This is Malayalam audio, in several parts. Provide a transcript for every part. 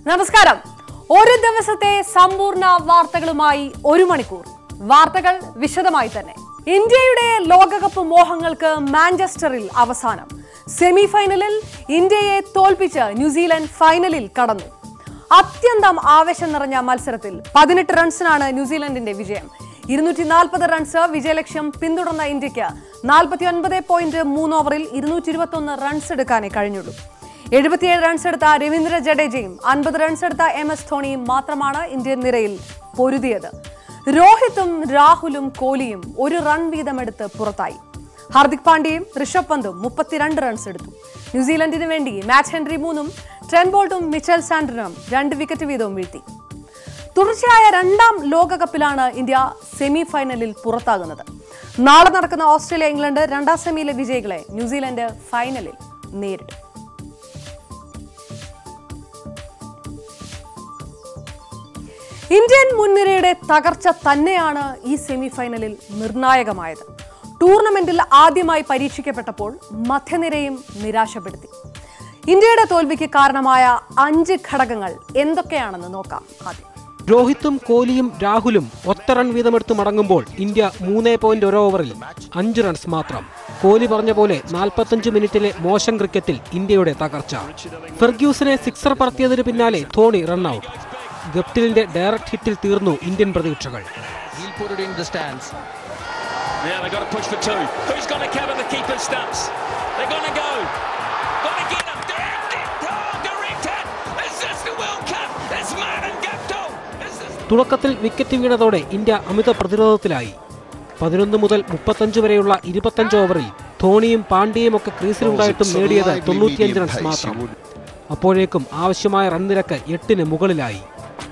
നമസ്കാരം ഒരു ദിവസത്തെ സമ്പൂർണ്ണ വാർത്തകളുമായി ഒരു മണിക്കൂർ വാർത്തകൾ വിശദമായി തന്നെ ഇന്ത്യയുടെ ലോകകപ്പ് മോഹങ്ങൾക്ക് മാഞ്ചസ്റ്ററിൽ അവസാനം സെമി ഫൈനലിൽ ഇന്ത്യയെ തോൽപ്പിച്ച് ന്യൂസിലൻഡ് ഫൈനലിൽ കടന്നു അത്യന്തം ആവേശം നിറഞ്ഞ മത്സരത്തിൽ പതിനെട്ട് റൺസിനാണ് ന്യൂസിലൻഡിന്റെ വിജയം ഇരുന്നൂറ്റി നാൽപ്പത് റൺസ് വിജയലക്ഷ്യം പിന്തുടർന്ന ഇന്ത്യക്ക് നാൽപ്പത്തി ഒൻപത് പോയിന്റ് മൂന്ന് ഓവറിൽ ഇരുന്നൂറ്റി ഇരുപത്തി ഒന്ന് റൺസ് എടുക്കാനേ കഴിഞ്ഞുള്ളൂ എഴുപത്തിയേഴ് റൺസ് എടുത്ത രവീന്ദ്ര ജഡേജയും അൻപത് റൺസ് എടുത്ത എം എസ് ധോണിയും മാത്രമാണ് ഇന്ത്യൻ നിരയിൽ പൊരുതിയത് രോഹിത്തും രാഹുലും കോഹ്ലിയും ഒരു റൺ വീതമെടുത്ത് പുറത്തായി ഹാർദിക് പാണ്ഡ്യയും ഋഷഭ് പന്തും മുപ്പത്തിരണ്ട് റൺസ് എടുത്തു ന്യൂസിലൻഡിന് വേണ്ടി മാറ്റ് ഹെൻറി മൂന്നും ട്രെൻ ബോൾട്ടും മിച്ചൽ സാൻഡറിനും രണ്ട് വിക്കറ്റ് വീതവും വീഴ്ത്തി തുടർച്ചയായ രണ്ടാം ലോകകപ്പിലാണ് ഇന്ത്യ സെമി ഫൈനലിൽ പുറത്താകുന്നത് നാളെ നടക്കുന്ന ഓസ്ട്രേലിയ ഇംഗ്ലണ്ട് രണ്ടാം സെമിയിലെ വിജയികളെ ന്യൂസിലൻഡ് ഫൈനലിൽ നേരിടും ഇന്ത്യൻ മുൻനിരയുടെ തകർച്ച തന്നെയാണ് ഈ സെമി ഫൈനലിൽ നിർണായകമായത് ടൂർണമെന്റിൽ ആദ്യമായി പരീക്ഷിക്കപ്പെട്ടപ്പോൾ മധ്യനിരയും നിരാശപ്പെടുത്തി ഇന്ത്യയുടെ തോൽവിക്ക് കാരണമായ അഞ്ച് ഘടകങ്ങൾ എന്തൊക്കെയാണെന്ന് നോക്കാം ആദ്യം രോഹിത്തും കോഹ്ലിയും രാഹുലും ഒറ്റ റൺ വീതമെടുത്ത് മടങ്ങുമ്പോൾ ഇന്ത്യ മൂന്നേ പോയിന്റ് ഒരു ഓവറിൽ അഞ്ച് റൺസ് മാത്രം കോഹ്ലി പറഞ്ഞ പോലെ നാൽപ്പത്തഞ്ച് മിനിറ്റിലെ മോശം ക്രിക്കറ്റിൽ ഇന്ത്യയുടെ തകർച്ച ഫെർഗ്യൂസിനെ സിക്സർ പറത്തിയതിന് പിന്നാലെ ധോണി റണ്ണൌട്ട് ഗപ്റ്റിലിന്റെ ഡയറക്ട് ഹിറ്റിൽ തീർന്നു ഇന്ത്യൻ പ്രതീക്ഷകൾ He'll put it in the stands. Yeah, they've got to push for two. Who's going to cover the keeper's stumps? They're going to go. Got to get them. Directed. Oh, directed. Is this the World Cup? It's Martin Guptill. Is this തുടക്കത്തിൽ വിക്കറ്റ് വീണതോടെ ഇന്ത്യ അമിത പ്രതിരോധത്തിലായി പതിനൊന്ന് മുതൽ മുപ്പത്തഞ്ച് വരെയുള്ള ഇരുപത്തഞ്ച് ഓവറിൽ ധോണിയും പാണ്ഡ്യയും ഒക്കെ ക്രീസിലുണ്ടായിട്ടും നേടിയത് തൊണ്ണൂറ്റിയഞ്ച് റൺസ് മാത്രം അപ്പോഴേക്കും ആവശ്യമായ റൺ നിരക്ക് എട്ടിന് മുകളിലായി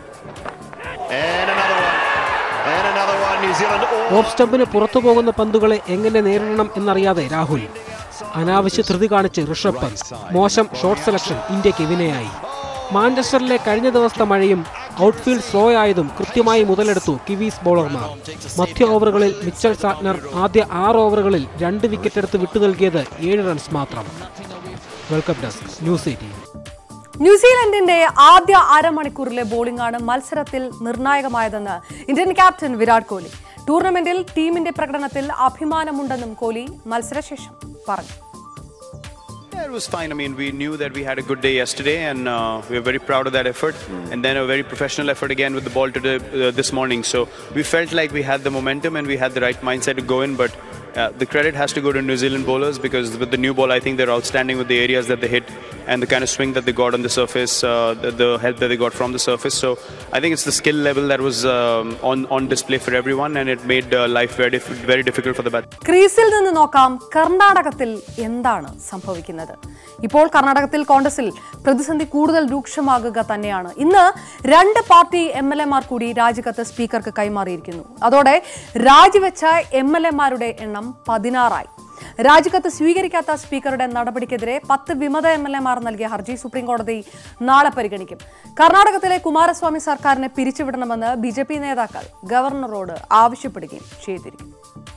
And another one. And another one. New Zealand all off സ്റ്റംപിന് പുറത്തു പോകുന്ന പന്തുകളെ എങ്ങനെ നേരിടണം എന്നറിയാതെ രാഹുൽ അനാവശ്യ ധൃതി കാണിച്ച് ഋഷഭ് പന്ത് മോശം ഷോട്ട് സെലക്ഷൻ ഇന്ത്യക്ക് വിനയായി മാഞ്ചസ്റ്ററിലെ കഴിഞ്ഞ ദിവസത്തെ മഴയും ഔട്ട്ഫീൽഡ് സ്ലോ ആയതും കൃത്യമായി മുതലെടുത്തു കിവീസ് ബൗളർമാർ മധ്യ ഓവറുകളിൽ മിച്ചൽ സാറ്റ്നർ ആദ്യ ആറ് ഓവറുകളിൽ രണ്ട് വിക്കറ്റ് എടുത്ത് വിട്ടു നൽകിയത് ഏഴ് റൺസ് മാത്രം വെൽക്കം ഡെസ്ക് ന്യൂസ് എയ്റ്റീൻ ന്യൂസിലൻഡിന്റെ ആദ്യ അരമണിക്കൂറിലെ ബോളിംഗാണ് മത്സരത്തിൽ നിർണായകമായതെന്ന് ഇന്ത്യൻ ക്യാപ്റ്റൻ വിരാട് കോഹ്ലി ടൂർണമെന്റിൽ ടീമിന്റെ പ്രകടനത്തിൽ അഭിമാനമുണ്ടെന്നും കോഹ്ലി മത്സരശേഷം പറഞ്ഞു Yeah, it was fine. I mean, we knew that we had a good day yesterday, and uh, we are very proud of that effort. And then a very professional effort again with the ball today, uh, this morning. So we felt like we had the momentum and we had the right mindset to go in. But uh, the credit has to go to New Zealand bowlers because with the new ball, I think they're outstanding with the areas that they hit and the kind of swing that they got on the surface, uh, the, the help that they got from the surface. So I think it's the skill level that was um, on on display for everyone, and it made uh, life very diff- very difficult for the bat. ക്രീസിൽ നിന്ന് നോക്കാം കർണാടകത്തിൽ എന്താണ് സംഭവിക്കുന്നത് ഇപ്പോൾ കർണാടകത്തിൽ കോൺഗ്രസിൽ പ്രതിസന്ധി കൂടുതൽ രൂക്ഷമാകുക തന്നെയാണ് ഇന്ന് രണ്ട് പാർട്ടി എം എൽ എമാർ കൂടി രാജിക്കത്ത് സ്പീക്കർക്ക് കൈമാറിയിരിക്കുന്നു അതോടെ രാജിവെച്ച എം എൽ എമാരുടെ എണ്ണം പതിനാറായി രാജിക്കത്ത് സ്വീകരിക്കാത്ത സ്പീക്കറുടെ നടപടിക്കെതിരെ പത്ത് വിമത എം എൽ എമാർ നൽകിയ ഹർജി സുപ്രീം കോടതി നാളെ പരിഗണിക്കും കർണാടകത്തിലെ കുമാരസ്വാമി സർക്കാരിനെ പിരിച്ചുവിടണമെന്ന് ബി നേതാക്കൾ ഗവർണറോട് ആവശ്യപ്പെടുകയും ചെയ്തിരിക്കും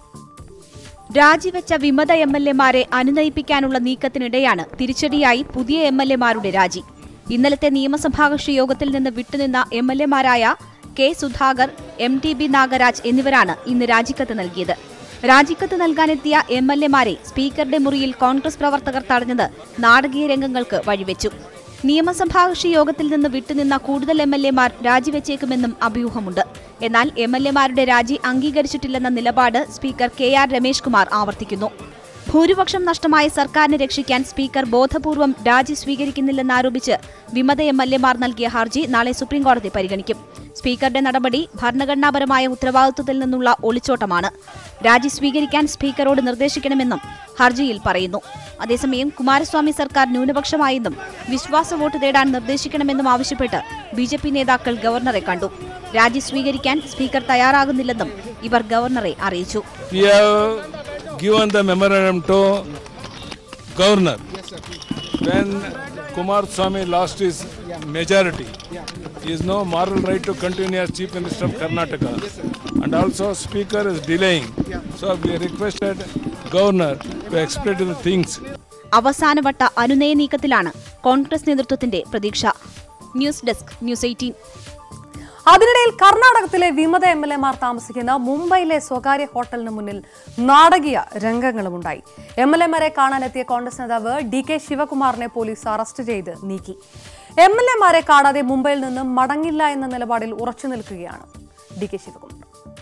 രാജിവെച്ച വിമത എം എൽ എമാരെ അനുനയിപ്പിക്കാനുള്ള നീക്കത്തിനിടെയാണ് തിരിച്ചടിയായി പുതിയ എം എൽ എമാരുടെ രാജി ഇന്നലത്തെ നിയമസഭാ കക്ഷി യോഗത്തിൽ നിന്ന് വിട്ടുനിന്ന എം എൽ എമാരായ K Sudhakar M T B Nagaraj എന്നിവരാണ് ഇന്ന് രാജിക്കത്ത് നൽകിയത് രാജിക്കത്ത് നൽകാനെത്തിയ എം എൽ എമാരെ സ്പീക്കറുടെ മുറിയിൽ കോൺഗ്രസ് പ്രവർത്തകർ തടഞ്ഞത് നാടകീയ രംഗങ്ങൾക്ക് വഴിവെച്ചു നിയമസഭാ കക്ഷി യോഗത്തിൽ നിന്ന് വിട്ടുനിന്ന കൂടുതൽ എം എൽ എമാർ രാജിവെച്ചേക്കുമെന്നും അഭ്യൂഹമുണ്ട് എന്നാൽ എം എൽ എമാരുടെ രാജി അംഗീകരിച്ചിട്ടില്ലെന്ന നിലപാട് speaker K R Ramesh Kumar ആവർത്തിക്കുന്നു ഭൂരിപക്ഷം നഷ്ടമായ സർക്കാരിനെ രക്ഷിക്കാൻ സ്പീക്കർ ബോധപൂർവം രാജി സ്വീകരിക്കുന്നില്ലെന്നാരോപിച്ച് വിമത എം എൽ എമാർ നൽകിയ ഹർജി നാളെ സുപ്രീംകോടതി പരിഗണിക്കും സ്പീക്കറുടെ നടപടി ഭരണഘടനാപരമായ ഉത്തരവാദിത്വത്തിൽ നിന്നുള്ള ഒളിച്ചോട്ടമാണ് രാജി സ്വീകരിക്കാൻ സ്പീക്കറോട് നിർദ്ദേശിക്കണമെന്നും ഹർജിയിൽ പറയുന്നു അതേസമയം കുമാരസ്വാമി സർക്കാർ ന്യൂനപക്ഷമായെന്നും വിശ്വാസ വോട്ട് തേടാൻ നിർദ്ദേശിക്കണമെന്നും ആവശ്യപ്പെട്ട് ബി ജെ പി നേതാക്കൾ ഗവർണറെ കണ്ടു രാജി സ്വീകരിക്കാൻ സ്പീക്കർ തയ്യാറാകുന്നില്ലെന്നും ഇവർ ഗവർണറെ അറിയിച്ചു We have given the memorandum to governor. When Kumar Swamy lost his majority, he has no moral right to continue as Chief Minister of Karnataka. And also Speaker is delaying. So we requested governor to explain the things. അവസാനവട്ട അനുനയ നീക്കത്തിലാണ് കോൺഗ്രസ് നേതൃത്വത്തിന്റെ പ്രതീക്ഷ ന്യൂസ് ഡെസ്ക് ന്യൂസ് എയ്റ്റീൻ അതിനിടയിൽ കർണാടകത്തിലെ വിമത എം എൽ എമാർ താമസിക്കുന്ന മുംബൈയിലെ സ്വകാര്യ ഹോട്ടലിന് മുന്നിൽ നാടകീയ രംഗങ്ങളുമുണ്ടായി എം എൽ എമാരെ കാണാനെത്തിയ കോൺഗ്രസ് നേതാവ് ഡി കെ ശിവകുമാറിനെ പോലീസ് അറസ്റ്റ് ചെയ്ത് നീക്കി എം എൽ എമാരെ കാണാതെ മുംബൈയിൽ നിന്ന് മടങ്ങില്ല എന്ന നിലപാടിൽ ഉറച്ചു നിൽക്കുകയാണ് ഡി കെ ശിവകുമാർ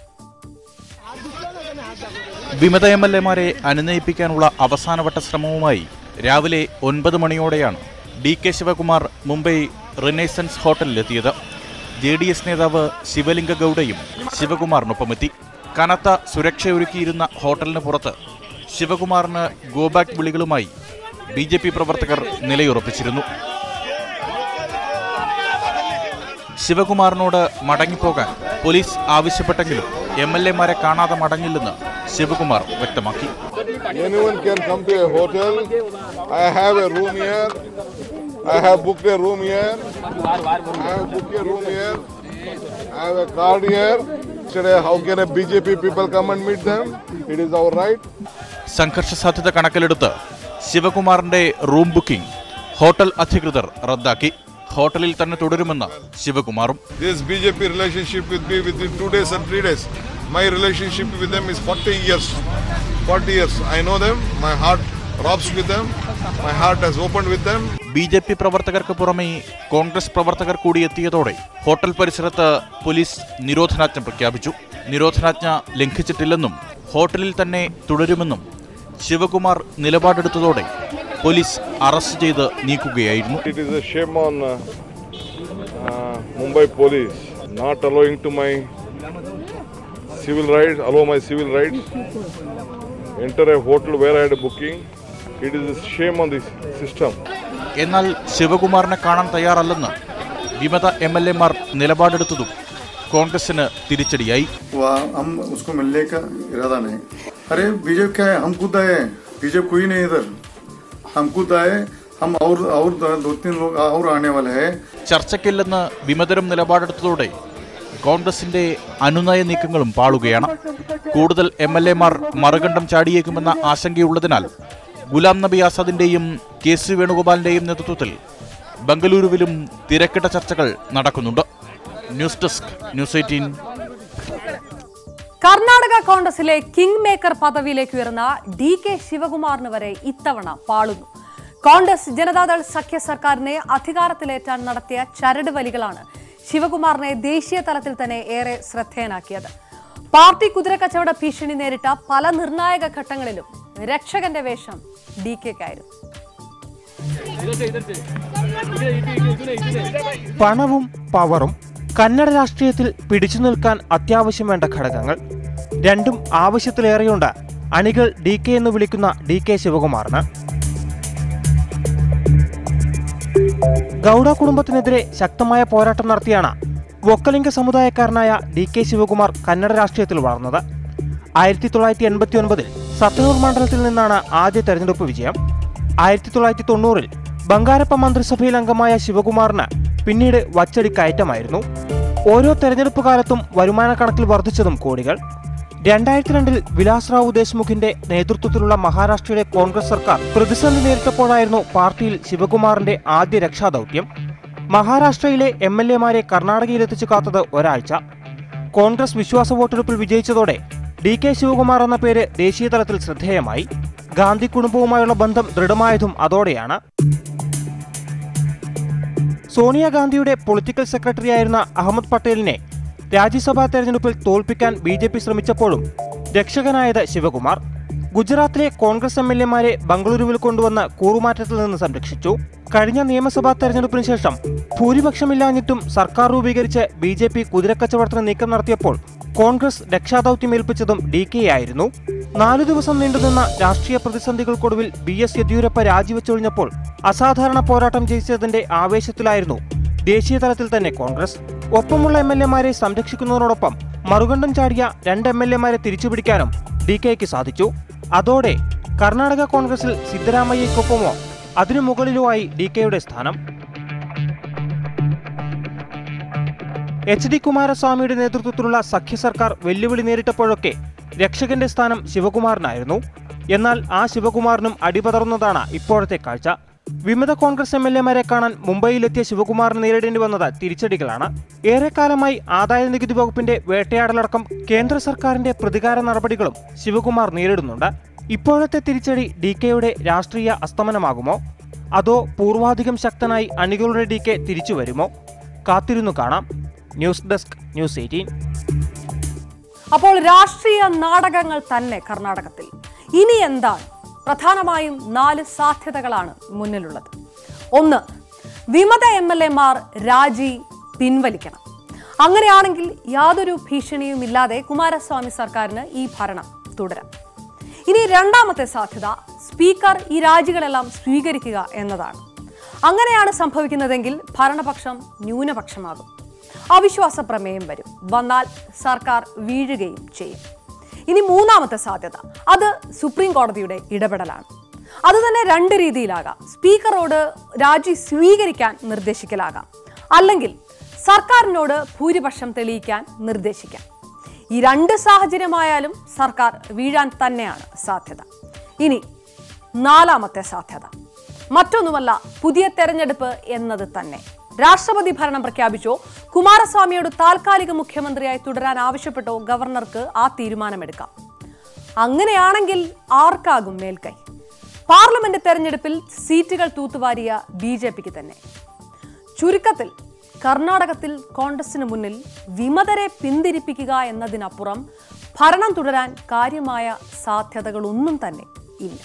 വിമത എം എൽ എമാരെ അനുനയിപ്പിക്കാനുള്ള അവസാനവട്ട ശ്രമവുമായി രാവിലെ ഒൻപത് മണിയോടെയാണ് D K Shivakumar Mumbai Renaissance ഹോട്ടലിലെത്തിയത് ജെ ഡി എസ് നേതാവ് ശിവലിംഗ ഗൌഡയും ശിവകുമാറിനൊപ്പമെത്തി കനത്ത സുരക്ഷയൊരുക്കിയിരുന്ന ഹോട്ടലിന് പുറത്ത് ശിവകുമാറിന് ഗോബാക്ക് വിളികളുമായി ബി ജെ പി പ്രവർത്തകർ നിലയുറപ്പിച്ചിരുന്നു ശിവകുമാറിനോട് മടങ്ങിപ്പോകാൻ പോലീസ് ആവശ്യപ്പെട്ടെങ്കിലും എം എൽ എമാരെ കാണാതെ മടങ്ങില്ലെന്ന് ശിവകുമാർ വ്യക്തമാക്കി Anyone can come to a hotel. I have a room here. I have booked a room here. I have booked a room here. I have a card here. Today, how can a BJP people come and meet them? It is our right. സംഘർഷ സാധ്യത കണക്കിലെടുത്ത് ശിവകുമാറിന്റെ റൂം ബുക്കിംഗ് ഹോട്ടൽ അധികൃതർ റദ്ദാക്കി ഹോട്ടലിൽ തന്നെ തുടരുമെന്ന് ശിവകുമാറും This BJP relationship with me within two days and three days. My relationship with them is 40 years. 40 years. I know them. My heart robs with them. My heart has opened with them. B J P പ്രവർത്തകർക്ക് പുറമെ കോൺഗ്രസ് പ്രവർത്തകർ കൂടി എത്തിയതോടെ ഹോട്ടൽ പരിസരത്ത് പോലീസ് നിരോധനാജ്ഞ പ്രഖ്യാപിച്ചു നിരോധനാജ്ഞ ലംഘിച്ചിട്ടില്ലെന്നും ഹോട്ടലിൽ തന്നെ തുടരുമെന്നും ശിവകുമാർ നിലപാടെടുത്തതോടെ പോലീസ് അറസ്റ്റ് ചെയ്ത് നീക്കുകയായിരുന്നു It is a shame on uh, uh, Mumbai police not allowing to my civil rights, allow my civil rights, enter a hotel where I had a booking. It is a shame on this system. എന്നാൽ ശിവകുമാറിനെ കാണാൻ തയ്യാറല്ലെന്ന് വിമത എം എൽ എമാർ നിലപാടെടുത്തതും കോൺഗ്രസിന് തിരിച്ചടിയായി वह हम उसको मिलने का इरादा नहीं अरे बीजेपी क्या है हम खुद आए हैं बीजेपी कोई नहीं इधर हम खुद आए हम और और दो तीन लोग और आने वाले हैं ചർച്ചയ്ക്കില്ലെന്ന് വിമതരും നിലപാടെടുത്തതോടെ കോൺഗ്രസിന്റെ അനുനയ നീക്കങ്ങളും പാളുകയാണ് കൂടുതൽ എം എൽ എമാർ മറുകണ്ഠം ചാടിയേക്കുമെന്ന ആശങ്കയുള്ളതിനാൽ ഗുലാം നബി ആസാദിന്റെയും കെ സി വേണുഗോപാലിന്റെയും നേതൃത്വത്തിൽ ബംഗളൂരുവിലും തിരക്കിട്ട ചർച്ചകൾ നടക്കുന്നുണ്ട് news desk news eighteen Karnataka കോൺഗ്രസിലെ കിങ് മേക്കർ പദവിയിലേക്ക് ഉയർന്ന ഡി കെ ശിവകുമാറിന് വരെ ഇത്തവണ പാളുന്നു കോൺഗ്രസ് ജനതാദൾ സഖ്യ സർക്കാരിനെ അധികാരത്തിലേറ്റാൻ നടത്തിയ ചരട് വലികളാണ് ശിവകുമാറിനെ ദേശീയ തലത്തിൽ തന്നെ ഏറെ ശ്രദ്ധേയനാക്കിയത് പാർട്ടി കുതിരക്കച്ചവട ഭീഷണി നേരിട്ട പല നിർണായക ഘട്ടങ്ങളിലും രക്ഷകന്റെ വേഷം ഡി കെക്കായിരുന്നു പണവും പവറും കന്നഡ രാഷ്ട്രീയത്തിൽ പിടിച്ചു നിൽക്കാൻ അത്യാവശ്യം വേണ്ട ഘടകങ്ങൾ രണ്ടും ആവശ്യത്തിലേറെയുണ്ട് അണികൾ ഡി കെ എന്ന് വിളിക്കുന്ന ഡി കെ ശിവകുമാറിന് ഗൗഡ കുടുംബത്തിനെതിരെ ശക്തമായ പോരാട്ടം നടത്തിയാണ് വൊക്കലിംഗ സമുദായക്കാരനായ ഡി കെ ശിവകുമാർ കന്നഡ രാഷ്ട്രീയത്തിൽ വളർന്നത് ആയിരത്തി തൊള്ളായിരത്തി എൺപത്തി ഒൻപതിൽ സത്തനൂർ മണ്ഡലത്തിൽ നിന്നാണ് ആദ്യ തെരഞ്ഞെടുപ്പ് വിജയം ആയിരത്തി തൊള്ളായിരത്തി തൊണ്ണൂറിൽ ബംഗാരപ്പ മന്ത്രിസഭയിൽ അംഗമായ ശിവകുമാറിന് പിന്നീട് വച്ചടി കയറ്റമായിരുന്നു ഓരോ തെരഞ്ഞെടുപ്പ് കാലത്തും വരുമാന കണക്കിൽ വർദ്ധിച്ചതും കോടികൾ രണ്ടായിരത്തി രണ്ടിൽ വിലാസ് റാവു ദേശ്മുഖിന്റെ നേതൃത്വത്തിലുള്ള മഹാരാഷ്ട്രയിലെ കോൺഗ്രസ് സർക്കാർ പ്രതിസന്ധി നേരിട്ടപ്പോഴായിരുന്നു പാർട്ടിയിൽ ശിവകുമാറിന്റെ ആദ്യ രക്ഷാദൌത്യം മഹാരാഷ്ട്രയിലെ എം എൽ എമാരെ കർണാടകയിലെത്തിച്ചു കാത്തത് ഒരാഴ്ച കോൺഗ്രസ് വിശ്വാസ വോട്ടെടുപ്പിൽ വിജയിച്ചതോടെ ഡി കെ ശിവകുമാർ എന്ന പേര് ദേശീയ തലത്തിൽ ശ്രദ്ധേയമായി ഗാന്ധി കുടുംബവുമായുള്ള ബന്ധം ദൃഢമായതും അതോടെയാണ് സോണിയാഗാന്ധിയുടെ പൊളിറ്റിക്കൽ സെക്രട്ടറിയായിരുന്ന അഹമ്മദ് പട്ടേലിനെ രാജ്യസഭാ തെരഞ്ഞെടുപ്പിൽ തോൽപ്പിക്കാൻ ബി ജെ പി ശ്രമിച്ചപ്പോഴും രക്ഷകനായത് ശിവകുമാർ ഗുജറാത്തിലെ കോൺഗ്രസ് എം എൽ എമാരെ ബംഗളൂരുവിൽ കൊണ്ടുവന്ന് കൂറുമാറ്റത്തിൽ നിന്ന് സംരക്ഷിച്ചു കഴിഞ്ഞ നിയമസഭാ തെരഞ്ഞെടുപ്പിന് ശേഷം ഭൂരിപക്ഷമില്ലാഞ്ഞിട്ടും സർക്കാർ രൂപീകരിച്ച് ബി ജെ പി കുതിരക്കച്ചവടത്തിന് നീക്കം നടത്തിയപ്പോൾ കോൺഗ്രസ് രക്ഷാദൌത്യം ഏൽപ്പിച്ചതും ഡി കെ ആയിരുന്നു നാലു ദിവസം നീണ്ടുനിന്ന രാഷ്ട്രീയ പ്രതിസന്ധികൾക്കൊടുവിൽ ബി എസ് യെദ്യൂരപ്പ രാജിവെച്ചൊഴിഞ്ഞപ്പോൾ അസാധാരണ പോരാട്ടം ജയിച്ചതിന്റെ ആവേശത്തിലായിരുന്നു ദേശീയ തലത്തിൽ തന്നെ കോൺഗ്രസ് ഒപ്പമുള്ള എം എൽ എമാരെ സംരക്ഷിക്കുന്നതിനോടൊപ്പം മറുകണ്ഠം ചാടിയ രണ്ട് എം എൽ എമാരെ തിരിച്ചുപിടിക്കാനും ഡി കെക്ക് സാധിച്ചു അതോടെ കർണാടക കോൺഗ്രസിൽ സിദ്ധരാമയ്യക്കൊപ്പമോ അതിനു മുകളിലോ ആയി ഡി കെയുടെ സ്ഥാനം എച്ച് ഡി കുമാരസ്വാമിയുടെ നേതൃത്വത്തിലുള്ള സഖ്യ സർക്കാർ വെല്ലുവിളി നേരിട്ടപ്പോഴൊക്കെ രക്ഷകന്റെ സ്ഥാനം ശിവകുമാറിനായിരുന്നു എന്നാൽ ആ ശിവകുമാറിനും അടിപതറുന്നതാണ് ഇപ്പോഴത്തെ കാഴ്ച വിമത കോൺഗ്രസ് എം എൽ എമാരെ കാണാൻ മുംബൈയിലെത്തിയ ശിവകുമാറിന് നേരിടേണ്ടി വന്നത് തിരിച്ചടികളാണ് ഏറെക്കാലമായി ആദായ നികുതി വകുപ്പിന്റെ വേട്ടയാടലടക്കം കേന്ദ്ര സർക്കാരിന്റെ പ്രതികാര നടപടികളും ശിവകുമാർ നേരിടുന്നുണ്ട് ഇപ്പോഴത്തെ തിരിച്ചടി ഡി കെയുടെ രാഷ്ട്രീയ അസ്തമനമാകുമോ അതോ പൂർവാധികം ശക്തനായി അണികളുടെ ഡി കെ തിരിച്ചു വരുമോ കാത്തിരുന്നു കാണാം ന്യൂസ് ഡെസ്ക് ന്യൂസ് എയ്റ്റീൻ അപ്പോൾ രാഷ്ട്രീയ നാടകങ്ങൾ തന്നെ കർണാടകത്തിൽ ഇനി എന്താണ് പ്രധാനമായും നാല് സാധ്യതകളാണ് മുന്നിലുള്ളത് ഒന്ന് വിമത എം എൽ എമാർ രാജി പിൻവലിക്കണം അങ്ങനെയാണെങ്കിൽ യാതൊരു ഭീഷണിയും ഇല്ലാതെ കുമാരസ്വാമി സർക്കാരിന് ഈ ഭരണം തുടരാം ഇനി രണ്ടാമത്തെ സാധ്യത സ്പീക്കർ ഈ രാജികളെല്ലാം സ്വീകരിക്കുക എന്നതാണ് അങ്ങനെയാണ് സംഭവിക്കുന്നതെങ്കിൽ ഭരണപക്ഷം ന്യൂനപക്ഷമാകും അവിശ്വാസ പ്രമേയം വരും വന്നാൽ സർക്കാർ വീഴുകയും ചെയ്യും ഇനി മൂന്നാമത്തെ സാധ്യത അത് സുപ്രീം കോടതിയുടെ ഇടപെടലാണ് അത് തന്നെ രണ്ട് രീതിയിലാകാം സ്പീക്കറോട് രാജി സ്വീകരിക്കാൻ നിർദ്ദേശിക്കലാകാം അല്ലെങ്കിൽ സർക്കാരിനോട് ഭൂരിപക്ഷം തെളിയിക്കാൻ നിർദ്ദേശിക്കാം ഈ രണ്ട് സാഹചര്യമായാലും സർക്കാർ വീഴാൻ തന്നെയാണ് സാധ്യത ഇനി നാലാമത്തെ സാധ്യത മറ്റൊന്നുമല്ല പുതിയ തെരഞ്ഞെടുപ്പ് എന്നത് തന്നെ രാഷ്ട്രപതി ഭരണം പ്രഖ്യാപിച്ചോ കുമാരസ്വാമിയോട് താൽക്കാലിക മുഖ്യമന്ത്രിയായി തുടരാൻ ആവശ്യപ്പെട്ടോ ഗവർണർക്ക് ആ തീരുമാനമെടുക്കാം അങ്ങനെയാണെങ്കിൽ ആർക്കാകും മേൽക്കൈ പാർലമെന്റ് തെരഞ്ഞെടുപ്പിൽ സീറ്റുകൾ തൂത്തുവാരിയ ബി ജെ പിക്ക് തന്നെ ചുരുക്കത്തിൽ കർണാടകത്തിൽ കോൺഗ്രസിന് മുന്നിൽ വിമതരെ പിന്തിരിപ്പിക്കുക എന്നതിനപ്പുറം ഭരണം തുടരാൻ കാര്യമായ സാധ്യതകളൊന്നും തന്നെ ഇല്ല